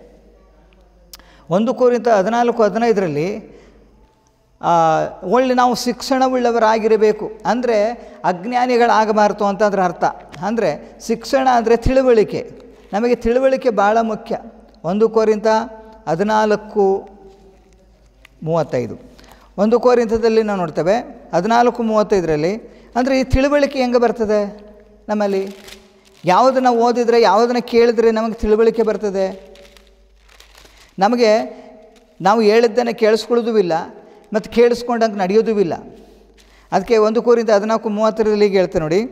ಒಂದು ಕೋರಿಂತ ಹದಿನಾಲ್ಕು ಹದಿನೈದರಲ್ಲಿ ಒಳ್ಳೆ ನಾವು ಶಿಕ್ಷಣವುಳ್ಳವರಾಗಿರಬೇಕು ಅಂದರೆ ಅಜ್ಞಾನಿಗಳಾಗಬಾರ್ದು ಅಂತಂದ್ರೆ ಅರ್ಥ ಅಂದರೆ ಶಿಕ್ಷಣ ಅಂದರೆ ತಿಳುವಳಿಕೆ ನಮಗೆ ತಿಳುವಳಿಕೆ ಭಾಳ ಮುಖ್ಯ ಒಂದು ಕೋರಿಂತ ಹದಿನಾಲ್ಕು ಮೂವತ್ತೈದು ಒಂದು ಕೋರಿಂತದಲ್ಲಿ ನಾವು ನೋಡ್ತೇವೆ ಹದಿನಾಲ್ಕು ಮೂವತ್ತೈದರಲ್ಲಿ ಅಂದರೆ ಈ ತಿಳುವಳಿಕೆ ಹೆಂಗೆ ಬರ್ತದೆ ನಮ್ಮಲ್ಲಿ ಯಾವುದನ್ನು ಓದಿದರೆ ಯಾವುದನ್ನು ಕೇಳಿದರೆ ನಮಗೆ ತಿಳುವಳಿಕೆ ಬರ್ತದೆ ನಮಗೆ ನಾವು ಹೇಳಿದ್ದನ್ನು ಕೇಳಿಸ್ಕೊಳ್ಳೋದೂ ಇಲ್ಲ ಮತ್ತು ಕೇಳಿಸ್ಕೊಂಡಂಗೆ ನಡೆಯೋದೂ ಇಲ್ಲ ಅದಕ್ಕೆ ಒಂದು ಕೋರಿಂದ ಹದಿನಾಲ್ಕು ಮೂವತ್ತರಲ್ಲಿ ಹೀಗೆ ಹೇಳ್ತೆ ನೋಡಿ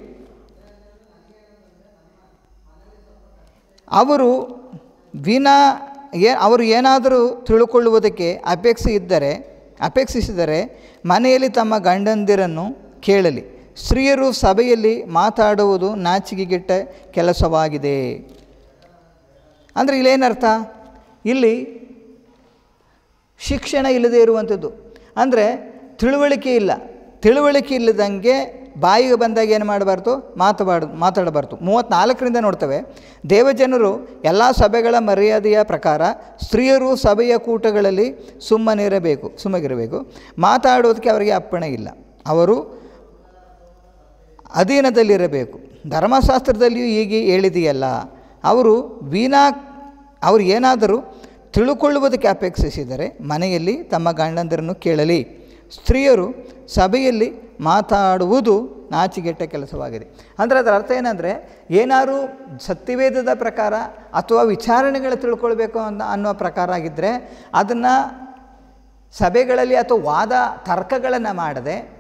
ಅವರು ವಿನಾ ಏ ಅವರು ಏನಾದರೂ ತಿಳ್ಕೊಳ್ಳುವುದಕ್ಕೆ ಅಪೇಕ್ಷೆ ಇದ್ದರೆ ಅಪೇಕ್ಷಿಸಿದರೆ ಮನೆಯಲ್ಲಿ ತಮ್ಮ ಗಂಡಂದಿರನ್ನು ಕೇಳಲಿ ಸ್ತ್ರೀಯರು ಸಭೆಯಲ್ಲಿ ಮಾತಾಡುವುದು ನಾಚಿಕೆಗೆಟ್ಟ ಕೆಲಸವಾಗಿದೆ ಅಂದರೆ ಇಲ್ಲೇನರ್ಥ ಇಲ್ಲಿ ಶಿಕ್ಷಣ ಇಲ್ಲದೆ ಇರುವಂಥದ್ದು ಅಂದರೆ ತಿಳುವಳಿಕೆ ಇಲ್ಲ ತಿಳುವಳಿಕೆ ಇಲ್ಲದಂಗೆ ಬಾಯಿಗೆ ಬಂದಾಗ ಏನು ಮಾಡಬಾರ್ದು ಮಾತಬಾರ್ದು ಮಾತಾಡಬಾರ್ದು ಮೂವತ್ತ್ನಾಲ್ಕರಿಂದ ನೋಡ್ತೇವೆ ದೇವಜನರು ಎಲ್ಲ ಸಭೆಗಳ ಮರ್ಯಾದೆಯ ಪ್ರಕಾರ ಸ್ತ್ರೀಯರು ಸಭೆಯ ಕೂಟಗಳಲ್ಲಿ ಸುಮ್ಮನಿರಬೇಕು ಸುಮ್ಮಗಿರಬೇಕು ಮಾತಾಡೋದಕ್ಕೆ ಅವರಿಗೆ ಅಪ್ಪಣೆ ಇಲ್ಲ ಅವರು ಅಧೀನದಲ್ಲಿರಬೇಕು ಧರ್ಮಶಾಸ್ತ್ರದಲ್ಲಿಯೂ ಹೀಗೆ ಹೇಳಿದೆಯಲ್ಲ ಅವರು ವೀಣಾ ಅವರು ಏನಾದರೂ ತಿಳುಕೊಳ್ಳುವುದಕ್ಕೆ ಅಪೇಕ್ಷಿಸಿದರೆ ಮನೆಯಲ್ಲಿ ತಮ್ಮ ಗಂಡಂದಿರನ್ನು ಕೇಳಲಿ ಸ್ತ್ರೀಯರು ಸಭೆಯಲ್ಲಿ ಮಾತಾಡುವುದು ನಾಚಿಗೆಟ್ಟ ಕೆಲಸವಾಗಿದೆ ಅಂದರೆ ಅದರ ಅರ್ಥ ಏನಂದರೆ ಏನಾದರೂ ಸತ್ಯವೇದದ ಪ್ರಕಾರ ಅಥವಾ ವಿಚಾರಣೆಗಳು ತಿಳ್ಕೊಳ್ಬೇಕು ಅನ್ನೋ ಅನ್ನೋ ಪ್ರಕಾರ ಆಗಿದ್ದರೆ ಅದನ್ನು ಸಭೆಗಳಲ್ಲಿ ಅಥವಾ ವಾದ ತರ್ಕಗಳನ್ನು ಮಾಡದೆ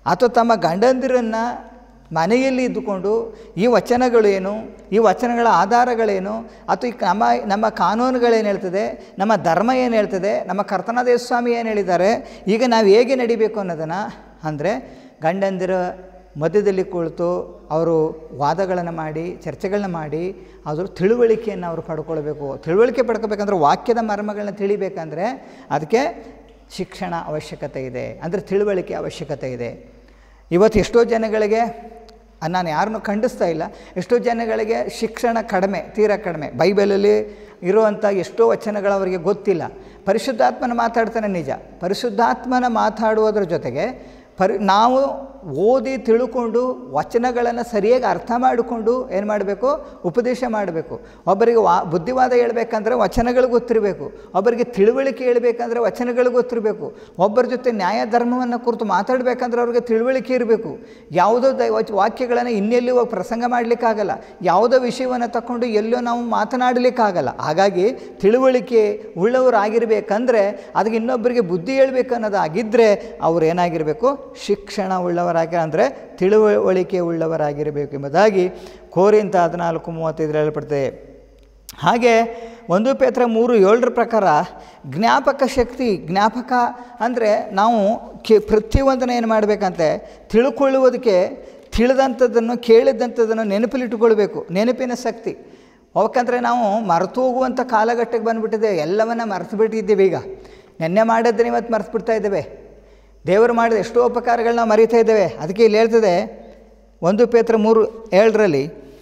ಅಥವಾ ತಮ್ಮ ಗಂಡಂದಿರನ್ನು ಮನೆಯಲ್ಲಿ ಇದ್ದುಕೊಂಡು ಈ ವಚನಗಳೇನು ಈ ವಚನಗಳ ಆಧಾರಗಳೇನು ಅಥವಾ ಈ ನಮ್ಮ ನಮ್ಮ ಕಾನೂನುಗಳೇನು ಹೇಳ್ತದೆ ನಮ್ಮ ಧರ್ಮ ಏನು ಹೇಳ್ತದೆ ನಮ್ಮ ಕರ್ತನಾದೇವ ಸ್ವಾಮಿ ಏನು ಹೇಳಿದ್ದಾರೆ ಈಗ ನಾವು ಹೇಗೆ ನಡಿಬೇಕು ಅನ್ನೋದನ್ನು ಅಂದರೆ ಗಂಡಂದಿರ ಮಧ್ಯದಲ್ಲಿ ಕುಳಿತು ಅವರು ವಾದಗಳನ್ನು ಮಾಡಿ ಚರ್ಚೆಗಳನ್ನ ಮಾಡಿ ಅದ್ರ ತಿಳುವಳಿಕೆಯನ್ನು ಅವರು ಪಡ್ಕೊಳ್ಬೇಕು ತಿಳುವಳಿಕೆ ಪಡ್ಕೋಬೇಕಂದ್ರೆ ವಾಕ್ಯದ ಮರ್ಮಗಳನ್ನ ತಿಳಿಬೇಕಂದ್ರೆ ಅದಕ್ಕೆ ಶಿಕ್ಷಣ ಅವಶ್ಯಕತೆ ಇದೆ ಅಂದರೆ ತಿಳುವಳಿಕೆ ಅವಶ್ಯಕತೆ ಇದೆ ಇವತ್ತು ಎಷ್ಟೋ ಜನಗಳಿಗೆ ನಾನು ಯಾರನ್ನೂ ಖಂಡಿಸ್ತಾ ಇಲ್ಲ ಎಷ್ಟೋ ಜನಗಳಿಗೆ ಶಿಕ್ಷಣ ಕಡಿಮೆ ತೀರಾ ಕಡಿಮೆ ಬೈಬಲಲ್ಲಿ ಇರುವಂಥ ಎಷ್ಟೋ ವಚನಗಳು ಅವರಿಗೆ ಗೊತ್ತಿಲ್ಲ ಪರಿಶುದ್ಧಾತ್ಮನ ಮಾತಾಡ್ತಾನೆ ನಿಜ ಪರಿಶುದ್ಧಾತ್ಮನ ಮಾತಾಡುವುದ್ರ ಜೊತೆಗೆ ಪರಿ ನಾವು ಓದಿ ತಿಳ್ಕೊಂಡು ವಚನಗಳನ್ನು ಸರಿಯಾಗಿ ಅರ್ಥ ಮಾಡಿಕೊಂಡು ಏನು ಮಾಡಬೇಕು ಉಪದೇಶ ಮಾಡಬೇಕು ಒಬ್ಬರಿಗೆ ವಾ ಬುದ್ಧಿವಾದ ಹೇಳ್ಬೇಕಂದ್ರೆ ವಚನಗಳು ಗೊತ್ತಿರಬೇಕು ಒಬ್ಬರಿಗೆ ತಿಳುವಳಿಕೆ ಹೇಳ್ಬೇಕಂದ್ರೆ ವಚನಗಳು ಗೊತ್ತಿರಬೇಕು ಒಬ್ಬರ ಜೊತೆ ನ್ಯಾಯ ಧರ್ಮವನ್ನು ಕುರಿತು ಮಾತಾಡಬೇಕಂದ್ರೆ ಅವ್ರಿಗೆ ತಿಳುವಳಿಕೆ ಇರಬೇಕು ಯಾವುದೋ ದ ವಚ- ವಾಕ್ಯಗಳನ್ನು ಇನ್ನೆಲ್ಲಿ ಹೋಗಿ ಪ್ರಸಂಗ ಮಾಡಲಿಕ್ಕಾಗಲ್ಲ ಯಾವುದೋ ವಿಷಯವನ್ನು ತಗೊಂಡು ಎಲ್ಲೋ ನಾವು ಮಾತನಾಡಲಿಕ್ಕಾಗಲ್ಲ ಹಾಗಾಗಿ ತಿಳುವಳಿಕೆ ಉಳ್ಳವರಾಗಿರ್ಬೇಕಂದ್ರೆ ಅದಕ್ಕೆ ಇನ್ನೊಬ್ಬರಿಗೆ ಬುದ್ಧಿ ಹೇಳ್ಬೇಕು ಅನ್ನೋದಾಗಿದ್ದರೆ ಅವ್ರು ಏನಾಗಿರಬೇಕು ಶಿಕ್ಷಣ ಉಳ್ಳವರಾಗಿ ಅಂದರೆ ತಿಳುವಳಿಕೆ ಉಳ್ಳವರಾಗಿರಬೇಕು ಎಂಬುದಾಗಿ ಕೋರಿಂತ ಹದಿನಾಲ್ಕು ಮೂವತ್ತೈದರಲ್ಲಿ ಹೇಳಲ್ಪಡ್ತದೆ ಹಾಗೆ ಒಂದು ಪೇತ್ರ ಮೂರು ಏಳರ ಪ್ರಕಾರ ಜ್ಞಾಪಕ ಶಕ್ತಿ ಜ್ಞಾಪಕ ಅಂದರೆ ನಾವು ಕೆ ಪ್ರತಿಯೊಂದನ್ನು ಏನು ಮಾಡಬೇಕಂತೆ ತಿಳ್ಕೊಳ್ಳುವುದಕ್ಕೆ ತಿಳಿದಂಥದ್ದನ್ನು ಕೇಳಿದಂಥದ್ದನ್ನು ನೆನಪಲ್ಲಿಟ್ಟುಕೊಳ್ಬೇಕು ನೆನಪಿನ ಶಕ್ತಿ ಅವಕ್ಕಂದ್ರೆ ನಾವು ಮರೆತು ಹೋಗುವಂಥ ಕಾಲಘಟ್ಟಕ್ಕೆ ಬಂದುಬಿಟ್ಟಿದೆ ಎಲ್ಲವನ್ನ ಮರೆತು ಬಿಟ್ಟಿದ್ದೀವಿ ಈಗ ನೆನ್ನೆ ಮಾಡಿದ್ದನ್ನು ಇವತ್ತು ಮರೆತು ಬಿಡ್ತಾ ಇದ್ದೇವೆ ದೇವರು ಮಾಡಿದ ಎಷ್ಟೋ ಉಪಕಾರಗಳನ್ನ ಮರಿತಾ ಇದ್ದೇವೆ ಅದಕ್ಕೆ ಇಲ್ಲಿ ಹೇಳ್ತದೆ ಒಂದು ಪೇತ್ರ ಮೂರು ಏಳರಲ್ಲಿ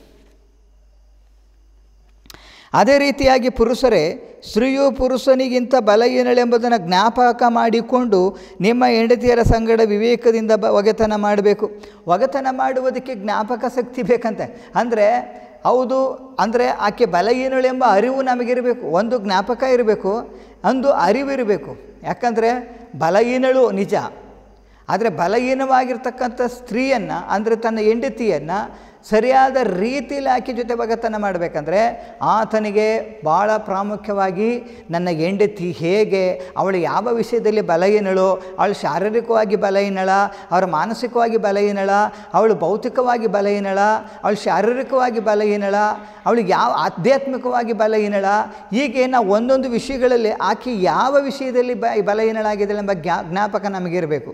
ಅದೇ ರೀತಿಯಾಗಿ ಪುರುಷರೇ ಸ್ತ್ರೀಯು ಪುರುಷನಿಗಿಂತ ಬಲಹೀನಳೆಂಬುದನ್ನು ಜ್ಞಾಪಕ ಮಾಡಿಕೊಂಡು ನಿಮ್ಮ ಹೆಂಡತಿಯರ ಸಂಗಡ ವಿವೇಕದಿಂದ ಬ ಒಗೆತನ ಮಾಡಬೇಕು ಒಗೆತನ ಮಾಡುವುದಕ್ಕೆ ಜ್ಞಾಪಕ ಶಕ್ತಿ ಬೇಕಂತೆ ಅಂದರೆ ಹೌದು ಅಂದರೆ ಆಕೆ ಬಲಹೀನಳೆಂಬ ಅರಿವು ನಮಗಿರಬೇಕು ಒಂದು ಜ್ಞಾಪಕ ಇರಬೇಕು ಒಂದು ಅರಿವಿರಬೇಕು ಯಾಕಂದರೆ ಬಲಹೀನಳು ನಿಜ ಆದರೆ ಬಲಹೀನವಾಗಿರ್ತಕ್ಕಂಥ ಸ್ತ್ರೀಯನ್ನು ಅಂದರೆ ತನ್ನ ಹೆಂಡತಿಯನ್ನು ಸರಿಯಾದ ರೀತಿಯಲ್ಲಿ ಆಕೆ ಜೊತೆ ಒಗತನ ಮಾಡಬೇಕಂದ್ರೆ ಆತನಿಗೆ ಭಾಳ ಪ್ರಾಮುಖ್ಯವಾಗಿ ನನ್ನ ಹೆಂಡತಿ ಹೇಗೆ ಅವಳು ಯಾವ ವಿಷಯದಲ್ಲಿ ಬಲಹೀನಳು ಅವಳು ಶಾರೀರಿಕವಾಗಿ ಬಲಹೀನಳ ಅವಳು ಮಾನಸಿಕವಾಗಿ ಬಲಹೀನಳ ಅವಳು ಭೌತಿಕವಾಗಿ ಬಲಹೀನಳ ಅವಳು ಶಾರೀರಿಕವಾಗಿ ಬಲಹೀನಳ ಅವಳಿಗೆ ಯಾವ ಆಧ್ಯಾತ್ಮಿಕವಾಗಿ ಬಲಹೀನಳ ಹೀಗೆ ನಾವು ಒಂದೊಂದು ವಿಷಯಗಳಲ್ಲಿ ಆಕೆ ಯಾವ ವಿಷಯದಲ್ಲಿ ಬ ಬಲಹೀನಳಾಗಿದ್ದಾಳೆ ಎಂಬ ಜ್ಞಾ ಜ್ಞಾಪಕ ನಮಗಿರಬೇಕು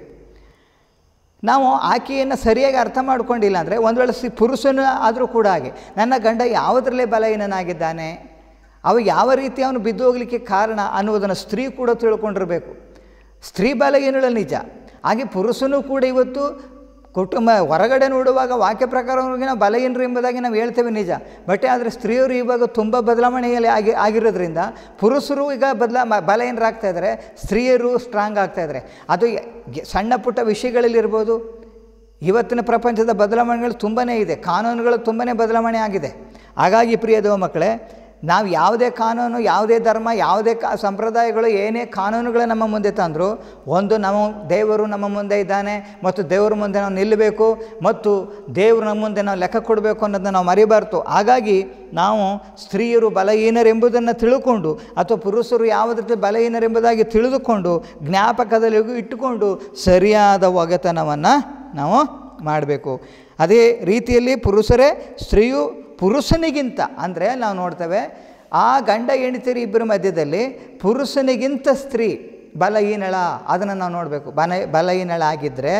ನಾವು ಆಕೆಯನ್ನು ಸರಿಯಾಗಿ ಅರ್ಥ ಮಾಡ್ಕೊಂಡಿಲ್ಲ ಅಂದರೆ ಒಂದು ವೇಳೆ ಸಿ ಪುರುಷನ ಆದರೂ ಕೂಡ ಹಾಗೆ ನನ್ನ ಗಂಡ ಯಾವುದರಲ್ಲೇ ಬಲಹೀನನಾಗಿದ್ದಾನೆ ಅವ ಯಾವ ರೀತಿ ಅವನು ಬಿದ್ದು ಹೋಗಲಿಕ್ಕೆ ಕಾರಣ ಅನ್ನುವುದನ್ನು ಸ್ತ್ರೀ ಕೂಡ ತಿಳ್ಕೊಂಡಿರಬೇಕು ಸ್ತ್ರೀ ಬಲಹೀನಳ ನಿಜ ಹಾಗೆ ಪುರುಷನೂ ಕೂಡ ಇವತ್ತು ಕುಟುಂಬ ಹೊರಗಡೆ ನೋಡುವಾಗ ವಾಕ್ಯ ಪ್ರಕಾರ ಅವ್ರಿಗೆ ನಾವು ಬಲಹೀನರು ಎಂಬುದಾಗಿ ನಾವು ಹೇಳ್ತೇವೆ ನಿಜ ಬಟ್ ಆದರೆ ಸ್ತ್ರೀಯರು ಇವಾಗ ತುಂಬ ಬದಲಾವಣೆಯಲ್ಲಿ ಆಗಿ ಆಗಿರೋದ್ರಿಂದ ಪುರುಷರು ಈಗ ಬದಲಾ ಮ- ಬಲಹೀನರಾಗ್ತಾ ಇದ್ದಾರೆ ಸ್ತ್ರೀಯರು ಸ್ಟ್ರಾಂಗ್ ಆಗ್ತಾ ಇದ್ದಾರೆ ಅದು ಯ- ಸಣ್ಣ ಪುಟ್ಟ ವಿಷಯಗಳಲ್ಲಿರ್ಬೋದು ಇವತ್ತಿನ ಪ್ರಪಂಚದ ಬದಲಾವಣೆಗಳು ತುಂಬಾ ಇದೆ ಕಾನೂನುಗಳು ತುಂಬಾ ಬದಲಾವಣೆ ಆಗಿದೆ ಹಾಗಾಗಿ ಪ್ರಿಯದವ ಮಕ್ಕಳೇ ನಾವು ಯಾವುದೇ ಕಾನೂನು ಯಾವುದೇ ಧರ್ಮ ಯಾವುದೇ ಕಾ ಸಂಪ್ರದಾಯಗಳು ಏನೇ ಕಾನೂನುಗಳು ನಮ್ಮ ಮುಂದೆ ತಂದರೂ ಒಂದು ನಮ್ಮ ದೇವರು ನಮ್ಮ ಮುಂದೆ ಇದ್ದಾನೆ ಮತ್ತು ದೇವರ ಮುಂದೆ ನಾವು ನಿಲ್ಲಬೇಕು ಮತ್ತು ದೇವರು ನಮ್ಮ ಮುಂದೆ ನಾವು ಲೆಕ್ಕ ಕೊಡಬೇಕು ಅನ್ನೋದನ್ನ ನಾವು ಮರಿಬಾರ್ದು ಹಾಗಾಗಿ ನಾವು ಸ್ತ್ರೀಯರು ಬಲಹೀನರೆಂಬುದನ್ನು ತಿಳ್ಕೊಂಡು ಅಥವಾ ಪುರುಷರು ಯಾವುದ್ರ ಬಲಹೀನರೆಂಬುದಾಗಿ ತಿಳಿದುಕೊಂಡು ಜ್ಞಾಪಕದಲ್ಲಿ ಇಟ್ಟುಕೊಂಡು ಸರಿಯಾದ ಒಗೆತನವನ್ನು ನಾವು ಮಾಡಬೇಕು ಅದೇ ರೀತಿಯಲ್ಲಿ ಪುರುಷರೇ ಸ್ತ್ರೀಯು ಪುರುಷನಿಗಿಂತ ಅಂದರೆ ನಾವು ನೋಡ್ತೇವೆ ಆ ಗಂಡ ಹೆಂಡತಿಯರು ಇಬ್ಬರ ಮಧ್ಯದಲ್ಲಿ ಪುರುಷನಿಗಿಂತ ಸ್ತ್ರೀ ಬಲಹೀನಳ ಅದನ್ನು ನಾವು ನೋಡಬೇಕು ಬಲ ಬಲಹೀನಳಾಗಿದ್ದರೆ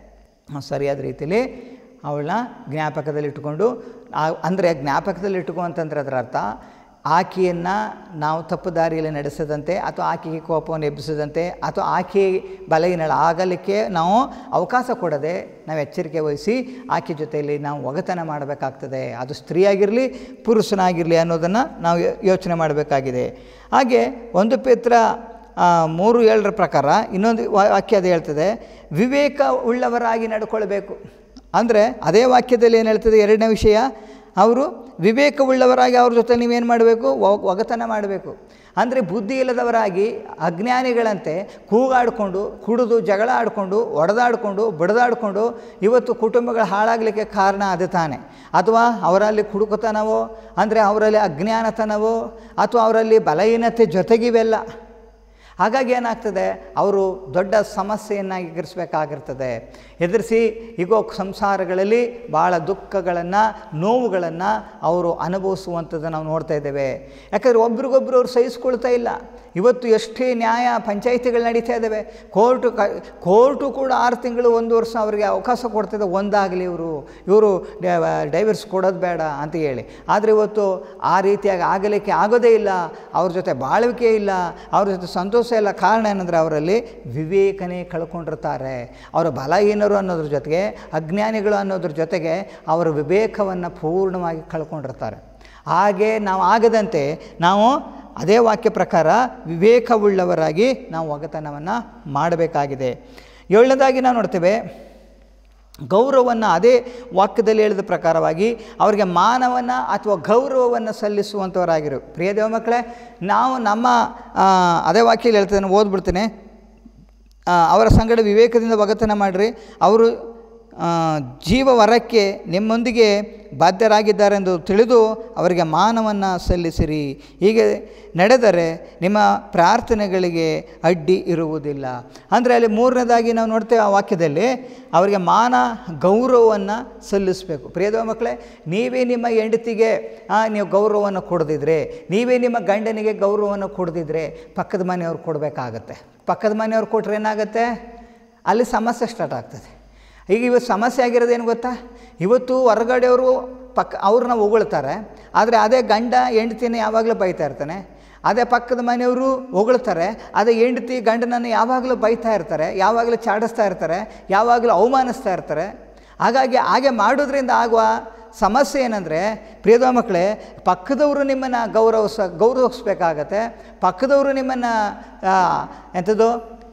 ಸರಿಯಾದ ರೀತಿಯಲ್ಲಿ ಅವಳನ್ನ ಜ್ಞಾಪಕದಲ್ಲಿಟ್ಟುಕೊಂಡು ಅಂದರೆ ಜ್ಞಾಪಕದಲ್ಲಿಟ್ಟುಕೊ ಅಂತಂದ್ರೆ ಅದರ ಅರ್ಥ ಆಕೆಯನ್ನು ನಾವು ತಪ್ಪು ದಾರಿಯಲ್ಲಿ ನಡೆಸದಂತೆ ಅಥವಾ ಆಕೆಗೆ ಕೋಪವನ್ನು ಎಬ್ಬಿಸದಂತೆ ಅಥವಾ ಆಕೆ ಬಲಹೀನಳ ಆಗಲಿಕ್ಕೆ ನಾವು ಅವಕಾಶ ಕೊಡದೆ ನಾವು ಎಚ್ಚರಿಕೆ ವಹಿಸಿ ಆಕೆ ಜೊತೆಯಲ್ಲಿ ನಾವು ಒಗತನ ಮಾಡಬೇಕಾಗ್ತದೆ ಅದು ಸ್ತ್ರೀಯಾಗಿರಲಿ ಪುರುಷನಾಗಿರಲಿ ಅನ್ನೋದನ್ನು ನಾವು ಯೋ- ಯೋಚನೆ ಮಾಡಬೇಕಾಗಿದೆ ಹಾಗೆ ಒಂದು ಪೇತ್ರ ಆ, ಮೂರು ಏಳರ ಪ್ರಕಾರ ಇನ್ನೊಂದು ವಾ- ವಾಕ್ಯ ಅದು ಹೇಳ್ತದೆ ವಿವೇಕ ಉಳ್ಳವರಾಗಿ ನಡ್ಕೊಳ್ಬೇಕು ಅಂದರೆ ಅದೇ ವಾಕ್ಯದಲ್ಲಿ ಏನು ಹೇಳ್ತದೆ ಎರಡನೇ ವಿಷಯ ಅವರು ವಿವೇಕವುಳ್ಳವರಾಗಿ ಅವ್ರ ಜೊತೆ ನೀವೇನು ಮಾಡಬೇಕು ಒ- ಒಗತನ ಮಾಡಬೇಕು ಅಂದರೆ ಬುದ್ಧಿ ಇಲ್ಲದವರಾಗಿ ಅಜ್ಞಾನಿಗಳಂತೆ ಕೂಗಾಡಿಕೊಂಡು ಕುಡಿದು ಜಗಳ ಆಡಿಕೊಂಡು ಒಡೆದಾಡಿಕೊಂಡು ಬಡಿದಾಡಿಕೊಂಡು ಇವತ್ತು ಕುಟುಂಬಗಳು ಹಾಳಾಗಲಿಕ್ಕೆ ಕಾರಣ ಅದು ತಾನೆ ಅಥವಾ ಅವರಲ್ಲಿ ಕುಡುಕತನವೋ ಅಂದರೆ ಅವರಲ್ಲಿ ಅಜ್ಞಾನತನವೋ ಅಥವಾ ಅವರಲ್ಲಿ ಬಲಹೀನತೆ ಜೊತೆಗಿವೆಲ್ಲ ಹಾಗಾಗಿ ಏನಾಗ್ತದೆ ಅವರು ದೊಡ್ಡ ಸಮಸ್ಯೆಯನ್ನಾಗಿ ಎದುರಿಸಬೇಕಾಗಿರ್ತದೆ ಎದುರಿಸಿ ಈಗೋ ಸಂಸಾರಗಳಲ್ಲಿ ಭಾಳ ದುಃಖಗಳನ್ನು ನೋವುಗಳನ್ನು ಅವರು ಅನುಭವಿಸುವಂಥದ್ದು ನಾವು ನೋಡ್ತಾ ಇದ್ದೇವೆ ಯಾಕಂದರೆ ಒಬ್ರಿಗೊಬ್ರು ಅವ್ರು ಸಹಿಸ್ಕೊಳ್ತಾ ಇಲ್ಲ ಇವತ್ತು ಎಷ್ಟೇ ನ್ಯಾಯ ಪಂಚಾಯಿತಿಗಳು ನಡೀತಾ ಇದ್ದಾವೆ ಕೋರ್ಟು ಕ ಕೋರ್ಟು ಕೂಡ ಆರು ತಿಂಗಳು ಒಂದು ವರ್ಷ ಅವರಿಗೆ ಅವಕಾಶ ಕೊಡ್ತಿದ್ದೆ ಒಂದಾಗಲಿ ಇವರು ಇವರು ಡೈವರ್ಸ್ ಕೊಡೋದು ಬೇಡ ಅಂತ ಹೇಳಿ ಆದರೆ ಇವತ್ತು ಆ ರೀತಿಯಾಗಿ ಆಗಲಿಕ್ಕೆ ಆಗೋದೇ ಇಲ್ಲ ಅವ್ರ ಜೊತೆ ಬಾಳ್ವಿಕೆ ಇಲ್ಲ ಅವ್ರ ಜೊತೆ ಸಂತೋಷ ಇಲ್ಲ ಕಾರಣ ಏನಂದರೆ ಅವರಲ್ಲಿ ವಿವೇಕನೇ ಕಳ್ಕೊಂಡಿರ್ತಾರೆ ಅವರ ಬಲಹೀನರು ಅನ್ನೋದ್ರ ಜೊತೆಗೆ ಅಜ್ಞಾನಿಗಳು ಅನ್ನೋದ್ರ ಜೊತೆಗೆ ಅವರ ವಿವೇಕವನ್ನು ಪೂರ್ಣವಾಗಿ ಕಳ್ಕೊಂಡಿರ್ತಾರೆ ಹಾಗೆ ನಾವು ಆಗದಂತೆ ನಾವು ಅದೇ ವಾಕ್ಯ ಪ್ರಕಾರ ವಿವೇಕವುಳ್ಳವರಾಗಿ ನಾವು ಒಗತನವನ್ನು ಮಾಡಬೇಕಾಗಿದೆ ಏಳನೇದಾಗಿ ನಾವು ನೋಡ್ತೇವೆ ಗೌರವವನ್ನು ಅದೇ ವಾಕ್ಯದಲ್ಲಿ ಹೇಳಿದ ಪ್ರಕಾರವಾಗಿ ಅವರಿಗೆ ಮಾನವನ್ನು ಅಥವಾ ಗೌರವವನ್ನು ಸಲ್ಲಿಸುವಂಥವರಾಗಿರು ಪ್ರಿಯ ದೇವ ಮಕ್ಕಳೇ ನಾವು ನಮ್ಮ ಆ, ಅದೇ ವಾಕ್ಯದಲ್ಲಿ ಹೇಳ್ತೇನೆ ಓದ್ಬಿಡ್ತೇನೆ ಆ, ಅವರ ಸಂಗಡ ವಿವೇಕದಿಂದ ಒಗತನ ಮಾಡಿರಿ ಅವರು ಆ, ಜೀವ ವರಕ್ಕೆ ನಿಮ್ಮೊಂದಿಗೆ ಬಾಧ್ಯರಾಗಿದ್ದಾರೆಂದು ತಿಳಿದು ಅವರಿಗೆ ಮಾನವನ್ನು ಸಲ್ಲಿಸಿರಿ ಹೀಗೆ ನಡೆದರೆ ನಿಮ್ಮ ಪ್ರಾರ್ಥನೆಗಳಿಗೆ ಅಡ್ಡಿ ಇರುವುದಿಲ್ಲ ಅಂದರೆ ಅಲ್ಲಿ ಮೂರನೇದಾಗಿ ನಾವು ನೋಡ್ತೇವೆ ಆ ವಾಕ್ಯದಲ್ಲಿ ಅವರಿಗೆ ಮಾನ ಗೌರವವನ್ನು ಸಲ್ಲಿಸಬೇಕು ಪ್ರಿಯದವ ಮಕ್ಕಳೇ ನೀವೇ ನಿಮ್ಮ ಹೆಂಡತಿಗೆ ಆ, ನೀವು ಗೌರವವನ್ನು ಕೊಡದಿದ್ರೆ ನೀವೇ ನಿಮ್ಮ ಗಂಡನಿಗೆ ಗೌರವವನ್ನು ಕೊಡದಿದ್ರೆ ಪಕ್ಕದ ಮನೆಯವ್ರು ಕೊಡಬೇಕಾಗತ್ತೆ ಪಕ್ಕದ ಮನೆಯವ್ರು ಕೊಟ್ಟರೆ ಏನಾಗುತ್ತೆ ಅಲ್ಲಿ ಸಮಸ್ಯೆ ಸ್ಟಾರ್ಟ್ ಆಗ್ತದೆ ಈಗ ಇವತ್ತು ಸಮಸ್ಯೆ ಆಗಿರೋದೇನು ಗೊತ್ತಾ ಇವತ್ತು ಹೊರಗಡೆಯವರು ಪಕ್ಕ ಅವ್ರನ್ನ ಹೊಗಳ್ತಾರೆ ಆದರೆ ಅದೇ ಗಂಡ ಹೆಂಡ್ತಿನ ಯಾವಾಗಲೂ ಬೈತಾ ಇರ್ತಾನೆ ಅದೇ ಪಕ್ಕದ ಮನೆಯವರು ಹೊಗಳ್ತಾರೆ ಅದೇ ಹೆಂಡತಿ ಗಂಡನನ್ನು ಯಾವಾಗಲೂ ಬೈತಾ ಇರ್ತಾರೆ ಯಾವಾಗಲೂ ಚಾಡಿಸ್ತಾ ಇರ್ತಾರೆ ಯಾವಾಗಲೂ ಅವಮಾನಿಸ್ತಾ ಇರ್ತಾರೆ ಹಾಗಾಗಿ ಹಾಗೆ ಮಾಡೋದ್ರಿಂದ ಆಗುವ ಸಮಸ್ಯೆ ಏನಂದರೆ ಪ್ರಿಯದ ಮಕ್ಕಳೇ ಪಕ್ಕದವರು ನಿಮ್ಮನ್ನು ಗೌರವಿಸ ಗೌರವಿಸ್ಬೇಕಾಗತ್ತೆ ಪಕ್ಕದವರು ನಿಮ್ಮನ್ನು ಎಂಥದ್ದು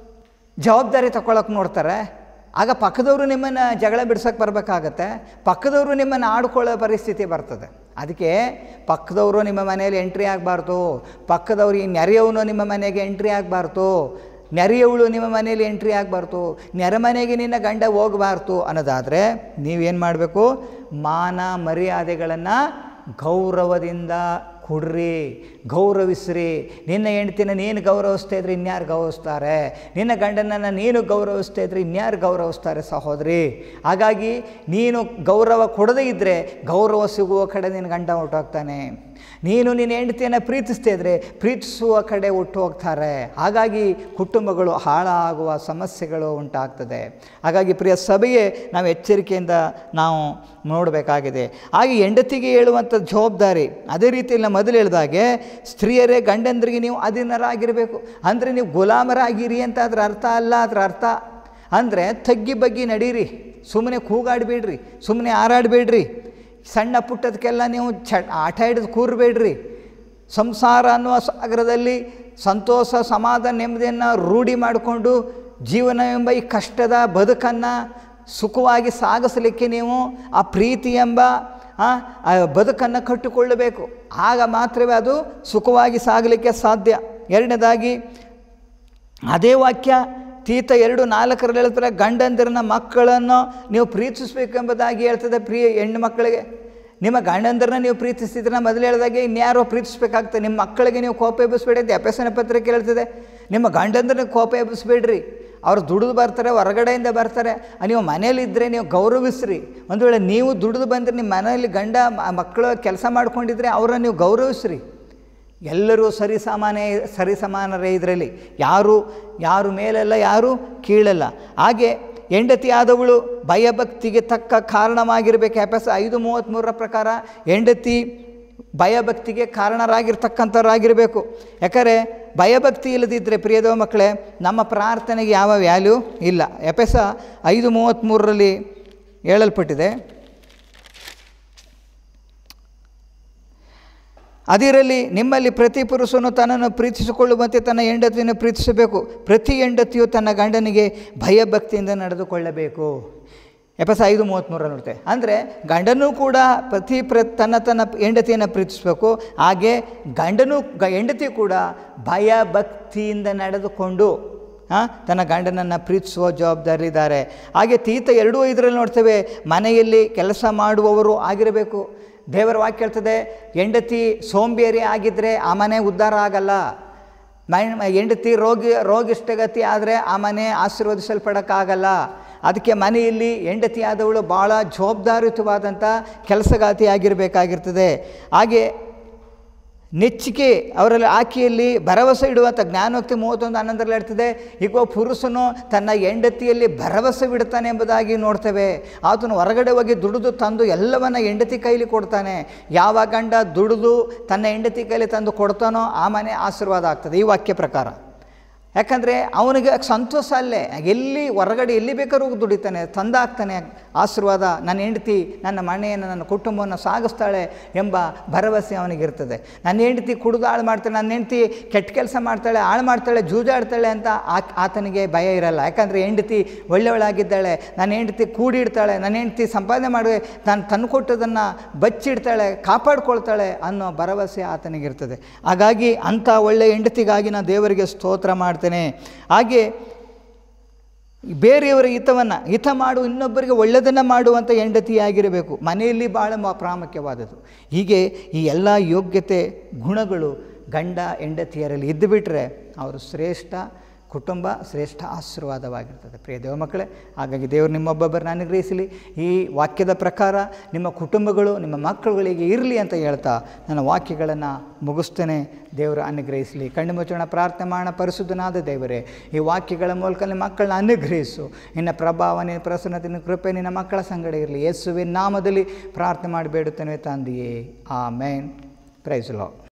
ಜವಾಬ್ದಾರಿ ತಗೊಳಕ್ಕೆ ನೋಡ್ತಾರೆ ಆಗ ಪಕ್ಕದವರು ನಿಮ್ಮನ್ನು ಜಗಳ ಬಿಡ್ಸೋಕ್ಕೆ ಬರಬೇಕಾಗತ್ತೆ ಪಕ್ಕದವರು ನಿಮ್ಮನ್ನು ಆಡ್ಕೊಳ್ಳೋ ಪರಿಸ್ಥಿತಿ ಬರ್ತದೆ ಅದಕ್ಕೆ ಪಕ್ಕದವರು ನಿಮ್ಮ ಮನೆಯಲ್ಲಿ ಎಂಟ್ರಿ ಆಗಬಾರ್ದು ಪಕ್ಕದವ್ರು ಈ ನೆರೆಯವನು ನಿಮ್ಮ ಮನೆಗೆ ಎಂಟ್ರಿ ಆಗಬಾರ್ದು ನೆರೆಯವಳು ನಿಮ್ಮ ಮನೆಯಲ್ಲಿ ಎಂಟ್ರಿ ಆಗಬಾರ್ದು ನೆರೆ ಮನೆಗೆ ನಿನ್ನ ಗಂಡ ಹೋಗಬಾರ್ದು ಅನ್ನೋದಾದರೆ ನೀವೇನು ಮಾಡಬೇಕು ಮಾನ ಮರ್ಯಾದೆಗಳನ್ನು ಗೌರವದಿಂದ ಕೊಡ್ರಿ ಗೌರವಿಸ್ರಿ ನಿನ್ನ ಹೆಂಡ್ತಿನ ನೀನು ಗೌರವಿಸ್ತಾ ಇದ್ರೆ ಇನ್ಯಾರು ಗೌರವಿಸ್ತಾರೆ ನಿನ್ನ ಗಂಡನನ್ನು ನೀನು ಗೌರವಿಸ್ತಾ ಇದ್ರೆ ಇನ್ಯಾರು ಗೌರವಿಸ್ತಾರೆ ಸಹೋದರಿ ಹಾಗಾಗಿ ನೀನು ಗೌರವ ಕೊಡದೇ ಇದ್ದರೆ ಗೌರವ ಸಿಗುವ ಕಡೆ ನಿನ್ನ ಗಂಡ ಹೊರಟೋಗ್ತಾನೆ ನೀನು ನಿನ್ನ ಹೆಂಡತಿಯನ್ನು ಪ್ರೀತಿಸ್ತಾ ಇದ್ರೆ ಪ್ರೀತಿಸುವ ಕಡೆ ಹುಟ್ಟು ಹೋಗ್ತಾರೆ ಹಾಗಾಗಿ ಕುಟುಂಬಗಳು ಹಾಳಾಗುವ ಸಮಸ್ಯೆಗಳು ಉಂಟಾಗ್ತದೆ ಹಾಗಾಗಿ ಪ್ರಿಯ ಸಭೆಯೇ ನಾವು ಎಚ್ಚರಿಕೆಯಿಂದ ನಾವು ನೋಡಬೇಕಾಗಿದೆ ಹಾಗೆ ಹೆಂಡತಿಗೆ ಹೇಳುವಂಥ ಜವಾಬ್ದಾರಿ ಅದೇ ರೀತಿಯಲ್ಲಿ ಮೊದಲು ಹೇಳಿದಾಗೆ ಸ್ತ್ರೀಯರೇ ಗಂಡಂದ್ರಿಗೆ ನೀವು ಅಧೀನರಾಗಿರಬೇಕು ಅಂದರೆ ನೀವು ಗುಲಾಮರಾಗಿರಿ ಅಂತ ಅದ್ರ ಅರ್ಥ ಅಲ್ಲ ಅದರ ಅರ್ಥ ಅಂದರೆ ತಗ್ಗಿ ಬಗ್ಗಿ ನಡೀರಿ ಸುಮ್ಮನೆ ಕೂಗಾಡಬೇಡ್ರಿ ಸುಮ್ಮನೆ ಹಾರಾಡಬೇಡ್ರಿ ಸಣ್ಣ ಪುಟ್ಟದಕ್ಕೆಲ್ಲ ನೀವು ಚ ಆಟ ಹಿಡಿದು ಕೂರಬೇಡ್ರಿ ಸಂಸಾರ ಅನ್ನುವ ಸಾಗರದಲ್ಲಿ ಸಂತೋಷ ಸಮಾಧಾನ ನೆಮ್ಮದಿಯನ್ನು ರೂಢಿ ಮಾಡಿಕೊಂಡು ಜೀವನ ಎಂಬ ಈ ಕಷ್ಟದ ಬದುಕನ್ನು ಸುಖವಾಗಿ ಸಾಗಿಸಲಿಕ್ಕೆ ನೀವು ಆ ಪ್ರೀತಿ ಎಂಬ ಆ, ಆ ಬದುಕನ್ನು ಕಟ್ಟಿಕೊಳ್ಳಬೇಕು ಆಗ ಮಾತ್ರವೇ ಅದು ಸುಖವಾಗಿ ಸಾಗಲಿಕ್ಕೆ ಸಾಧ್ಯ ಎರಡನೇದಾಗಿ ಅದೇ ವಾಕ್ಯ ತೀತ ಎರಡು ನಾಲ್ಕರಲ್ಲಿ ಹೇಳ್ತಾರೆ ಗಂಡಂದಿರನ ಮಕ್ಕಳನ್ನು ನೀವು ಪ್ರೀತಿಸಬೇಕೆಂಬುದಾಗಿ ಹೇಳ್ತದೆ ಪ್ರಿಯ ಹೆಣ್ಣು ಮಕ್ಕಳಿಗೆ ನಿಮ್ಮ ಗಂಡಂದಿರನ್ನ ನೀವು ಪ್ರೀತಿಸ್ತಿದ್ರೆ ಮೊದಲು ಹೇಳಿದಾಗೆ ಇನ್ಯಾರೋ ಪ್ರೀತಿಸ್ಬೇಕಾಗ್ತದೆ ನಿಮ್ಮ ಮಕ್ಕಳಿಗೆ ನೀವು ಕೋಪ ಎಬ್ಬಿಸ್ಬೇಡಿ ಅಂತ ಎಪೆಸನ ಪತ್ರಿಕೆ ಹೇಳ್ತದೆ ನಿಮ್ಮ ಗಂಡಂದ್ರನ್ನ ಕೋಪ ಎಬ್ಬಿಸ್ಬೇಡ್ರಿ ಅವ್ರು ದುಡಿದು ಬರ್ತಾರೆ ಹೊರಗಡೆಯಿಂದ ಬರ್ತಾರೆ ಆ, ನೀವು ಮನೇಲಿದ್ದರೆ ನೀವು ಗೌರವಿಸ್ರಿ ಒಂದು ವೇಳೆ ನೀವು ದುಡಿದು ಬಂದರೆ ನಿಮ್ಮ ಮನೆಯಲ್ಲಿ ಗಂಡ ಮ- ಮಕ್ಕಳು ಕೆಲಸ ಮಾಡ್ಕೊಂಡಿದ್ರೆ ಅವರನ್ನು ನೀವು ಗೌರವಿಸ್ರಿ ಎಲ್ಲರೂ ಸರಿಸಮಾನೇ ಸರಿಸಮಾನರೇ ಇದರಲ್ಲಿ ಯಾರು ಯಾರು ಮೇಲಲ್ಲ ಯಾರು ಕೀಳಲ್ಲ ಹಾಗೆ ಹೆಂಡತಿ ಆದವಳು ಭಯಭಕ್ತಿಗೆ ತಕ್ಕ ಕಾರಣವಾಗಿರಬೇಕು ಎಪಸ್ ಐದು ಮೂವತ್ತ್ಮೂರರ ಪ್ರಕಾರ ಹೆಂಡತಿ ಭಯಭಕ್ತಿಗೆ ಕಾರಣರಾಗಿರ್ತಕ್ಕಂಥವ್ರಾಗಿರಬೇಕು ಯಾಕಂದರೆ ಭಯಭಕ್ತಿ ಇಲ್ಲದಿದ್ದರೆ ಪ್ರಿಯದವ ಮಕ್ಕಳೇ ನಮ್ಮ ಪ್ರಾರ್ಥನೆಗೆ ಯಾವ ವ್ಯಾಲ್ಯೂ ಇಲ್ಲ ಎಪೆಸ ಐದು ಮೂವತ್ತ್ಮೂರರಲ್ಲಿ ಹೇಳಲ್ಪಟ್ಟಿದೆ ಅದಿರಲಿ ನಿಮ್ಮಲ್ಲಿ ಪ್ರತಿ ಪುರುಷನು ತನ್ನನ್ನು ಪ್ರೀತಿಸಿಕೊಳ್ಳುವಂತೆ ತನ್ನ ಹೆಂಡತಿಯನ್ನು ಪ್ರೀತಿಸಬೇಕು ಪ್ರತಿ ಹೆಂಡತಿಯು ತನ್ನ ಗಂಡನಿಗೆ ಭಯಭಕ್ತಿಯಿಂದ ನಡೆದುಕೊಳ್ಳಬೇಕು ಎಪ್ಪಸ ಐದು ಮೂವತ್ತ್ಮೂರಲ್ಲಿ ನೋಡ್ತೇವೆ ಅಂದರೆ ಗಂಡನೂ ಕೂಡ ಪ್ರತಿ ಪ್ರ ತನ್ನ ತನ್ನ ಹೆಂಡತಿಯನ್ನು ಪ್ರೀತಿಸಬೇಕು ಹಾಗೆ ಗಂಡನೂ ಗ ಹೆಂಡತಿ ಕೂಡ ಭಯಭಕ್ತಿಯಿಂದ ನಡೆದುಕೊಂಡು ಆ, ತನ್ನ ಗಂಡನನ್ನು ಪ್ರೀತಿಸುವ ಜವಾಬ್ದಾರಿ ಇದ್ದಾರೆ ಹಾಗೆ ತೀತ ಎರಡೂ ಇದರಲ್ಲಿ ನೋಡ್ತೇವೆ ಮನೆಯಲ್ಲಿ ಕೆಲಸ ಮಾಡುವವರು ಆಗಿರಬೇಕು ದೇವರ ವಾಕ್ಯ ಹೇಳ್ತದೆ ಹೆಂಡತಿ ಸೋಂಬೇರಿ ಆಗಿದ್ದರೆ ಆ ಮನೆ ಉದ್ಧಾರ ಆಗಲ್ಲ ಮೈ ಹೆಂಡತಿ ರೋಗಿ ರೋಗಿಷ್ಠಗತಿ ಆದರೆ ಆ ಮನೆ ಆಶೀರ್ವದಿಸಲ್ಪಡೋಕ್ಕಾಗಲ್ಲ ಅದಕ್ಕೆ ಮನೆಯಲ್ಲಿ ಹೆಂಡತಿಯಾದವಳು ಭಾಳ ಜವಾಬ್ದಾರಿಯುತವಾದಂಥ ಕೆಲಸಗಾತಿ ಆಗಿರಬೇಕಾಗಿರ್ತದೆ ಹಾಗೆ ನೆಚ್ಚಿಕೆ ಅವರಲ್ಲಿ ಆಕೆಯಲ್ಲಿ ಭರವಸೆ ಇಡುವಂಥ ಜ್ಞಾನೋಕ್ತಿ ಮೂವತ್ತೊಂದು ಹನ್ನೊಂದರಲ್ಲಿ ಹೇಳ್ತದೆ ಈಗ ಪುರುಷನು ತನ್ನ ಹೆಂಡತಿಯಲ್ಲಿ ಭರವಸೆ ಬಿಡ್ತಾನೆ ಎಂಬುದಾಗಿ ನೋಡ್ತೇವೆ ಆತನು ಹೊರಗಡೆ ಹೋಗಿ ದುಡಿದು ತಂದು ಎಲ್ಲವನ್ನ ಹೆಂಡತಿ ಕೈಲಿ ಕೊಡ್ತಾನೆ ಯಾವ ಗಂಡ ದುಡಿದು ತನ್ನ ಹೆಂಡತಿ ಕೈಲಿ ತಂದು ಕೊಡ್ತಾನೋ ಆ ಮನೆ ಆಶೀರ್ವಾದ ಆಗ್ತದೆ ಈ ವಾಕ್ಯ ಪ್ರಕಾರ ಯಾಕಂದರೆ ಅವನಿಗೆ ಸಂತೋಷ ಅಲ್ಲೇ ಎಲ್ಲಿ ಹೊರಗಡೆ ಎಲ್ಲಿ ಬೇಕಾದ್ರೂ ಹೋಗಿ ದುಡಿತಾನೆ ತಂದಾಗ್ತಾನೆ ಆಶೀರ್ವಾದ ನನ್ನ ಹೆಂಡತಿ ನನ್ನ ಮನೆಯನ್ನು ನನ್ನ ಕುಟುಂಬವನ್ನು ಸಾಗಿಸ್ತಾಳೆ ಎಂಬ ಭರವಸೆ ಅವನಿಗಿರ್ತದೆ ನನ್ನ ಹೆಂಡತಿ ಕುಡಿದು ಹಾಳು ಮಾಡ್ತಾಳೆ ನನ್ನ ಹೆಂಡತಿ ಕೆಟ್ಟ ಕೆಲಸ ಮಾಡ್ತಾಳೆ ಹಾಳು ಮಾಡ್ತಾಳೆ ಜೂಜಾಡ್ತಾಳೆ ಅಂತ ಆ- ಆತನಿಗೆ ಭಯ ಇರಲ್ಲ ಯಾಕಂದರೆ ಹೆಂಡತಿ ಒಳ್ಳೆಯವಳಾಗಿದ್ದಾಳೆ ನನ್ನ ಹೆಂಡತಿ ಕೂಡಿಡ್ತಾಳೆ ನನ್ನ ಹೆಂಡತಿ ಸಂಪಾದನೆ ಮಾಡಿ ನಾನು ತಂದು ಕೊಟ್ಟದನ್ನು ಬಚ್ಚಿಡ್ತಾಳೆ ಕಾಪಾಡ್ಕೊಳ್ತಾಳೆ ಅನ್ನೋ ಭರವಸೆ ಆತನಿಗಿರ್ತದೆ ಹಾಗಾಗಿ ಅಂಥ ಒಳ್ಳೆಯ ಹೆಂಡತಿಗಾಗಿ ನಾನು ದೇವರಿಗೆ ಸ್ತೋತ್ರ ಮಾಡ್ತೇನೆ ಹಾಗೆ ಬೇರೆಯವರ ಹಿತವನ್ನು ಹಿತ ಮಾಡು ಇನ್ನೊಬ್ಬರಿಗೆ ಒಳ್ಳೆಯದನ್ನು ಮಾಡುವಂಥ ಹೆಂಡತಿಯಾಗಿರಬೇಕು ಮನೆಯಲ್ಲಿ ಭಾಳ ಮ- ಪ್ರಾಮುಖ್ಯವಾದದ್ದು ಹೀಗೆ ಈ ಎಲ್ಲ ಯೋಗ್ಯತೆ ಗುಣಗಳು ಗಂಡ ಹೆಂಡತಿಯರಲ್ಲಿ ಇದ್ದುಬಿಟ್ರೆ ಅವರು ಶ್ರೇಷ್ಠ ಕುಟುಂಬ ಶ್ರೇಷ್ಠ ಆಶೀರ್ವಾದವಾಗಿರ್ತದೆ ಪ್ರಿಯ ದೇವ ಮಕ್ಕಳೇ ಹಾಗಾಗಿ ದೇವರು ನಿಮ್ಮೊಬ್ಬೊಬ್ಬರನ್ನ ಅನುಗ್ರಹಿಸಲಿ ಈ ವಾಕ್ಯದ ಪ್ರಕಾರ ನಿಮ್ಮ ಕುಟುಂಬಗಳು ನಿಮ್ಮ ಮಕ್ಕಳುಗಳಿಗೆ ಇರಲಿ ಅಂತ ಹೇಳ್ತಾ ನನ್ನ ವಾಕ್ಯಗಳನ್ನು ಮುಗಿಸ್ತೇನೆ ದೇವರು ಅನುಗ್ರಹಿಸಲಿ ಕಣ್ಣು ಮುಚ್ಚೋಣ ಪ್ರಾರ್ಥನೆ ಮಾಡೋಣ ಪರಿಶುದ್ಧನಾದ ದೇವರೇ ಈ ವಾಕ್ಯಗಳ ಮೂಲಕ ನಿಮ್ಮ ಮಕ್ಕಳನ್ನ ಅನುಗ್ರಹಿಸು ನಿನ್ನ ಪ್ರಭಾವ ನಿನ್ನ ಪ್ರಸನ್ನತೆ ನಿನ್ನ ಕೃಪೆ ನಿನ್ನ ಮಕ್ಕಳ ಸಂಗಡ ಇರಲಿ ಯೇಸುವಿನ ನಾಮದಲ್ಲಿ ಪ್ರಾರ್ಥನೆ ಮಾಡಿಬೇಡುತ್ತೇನೆ ತಂದೆಯೇ ಆ ಮೇನ್ ಪ್ರೈಸ್ ಲಾ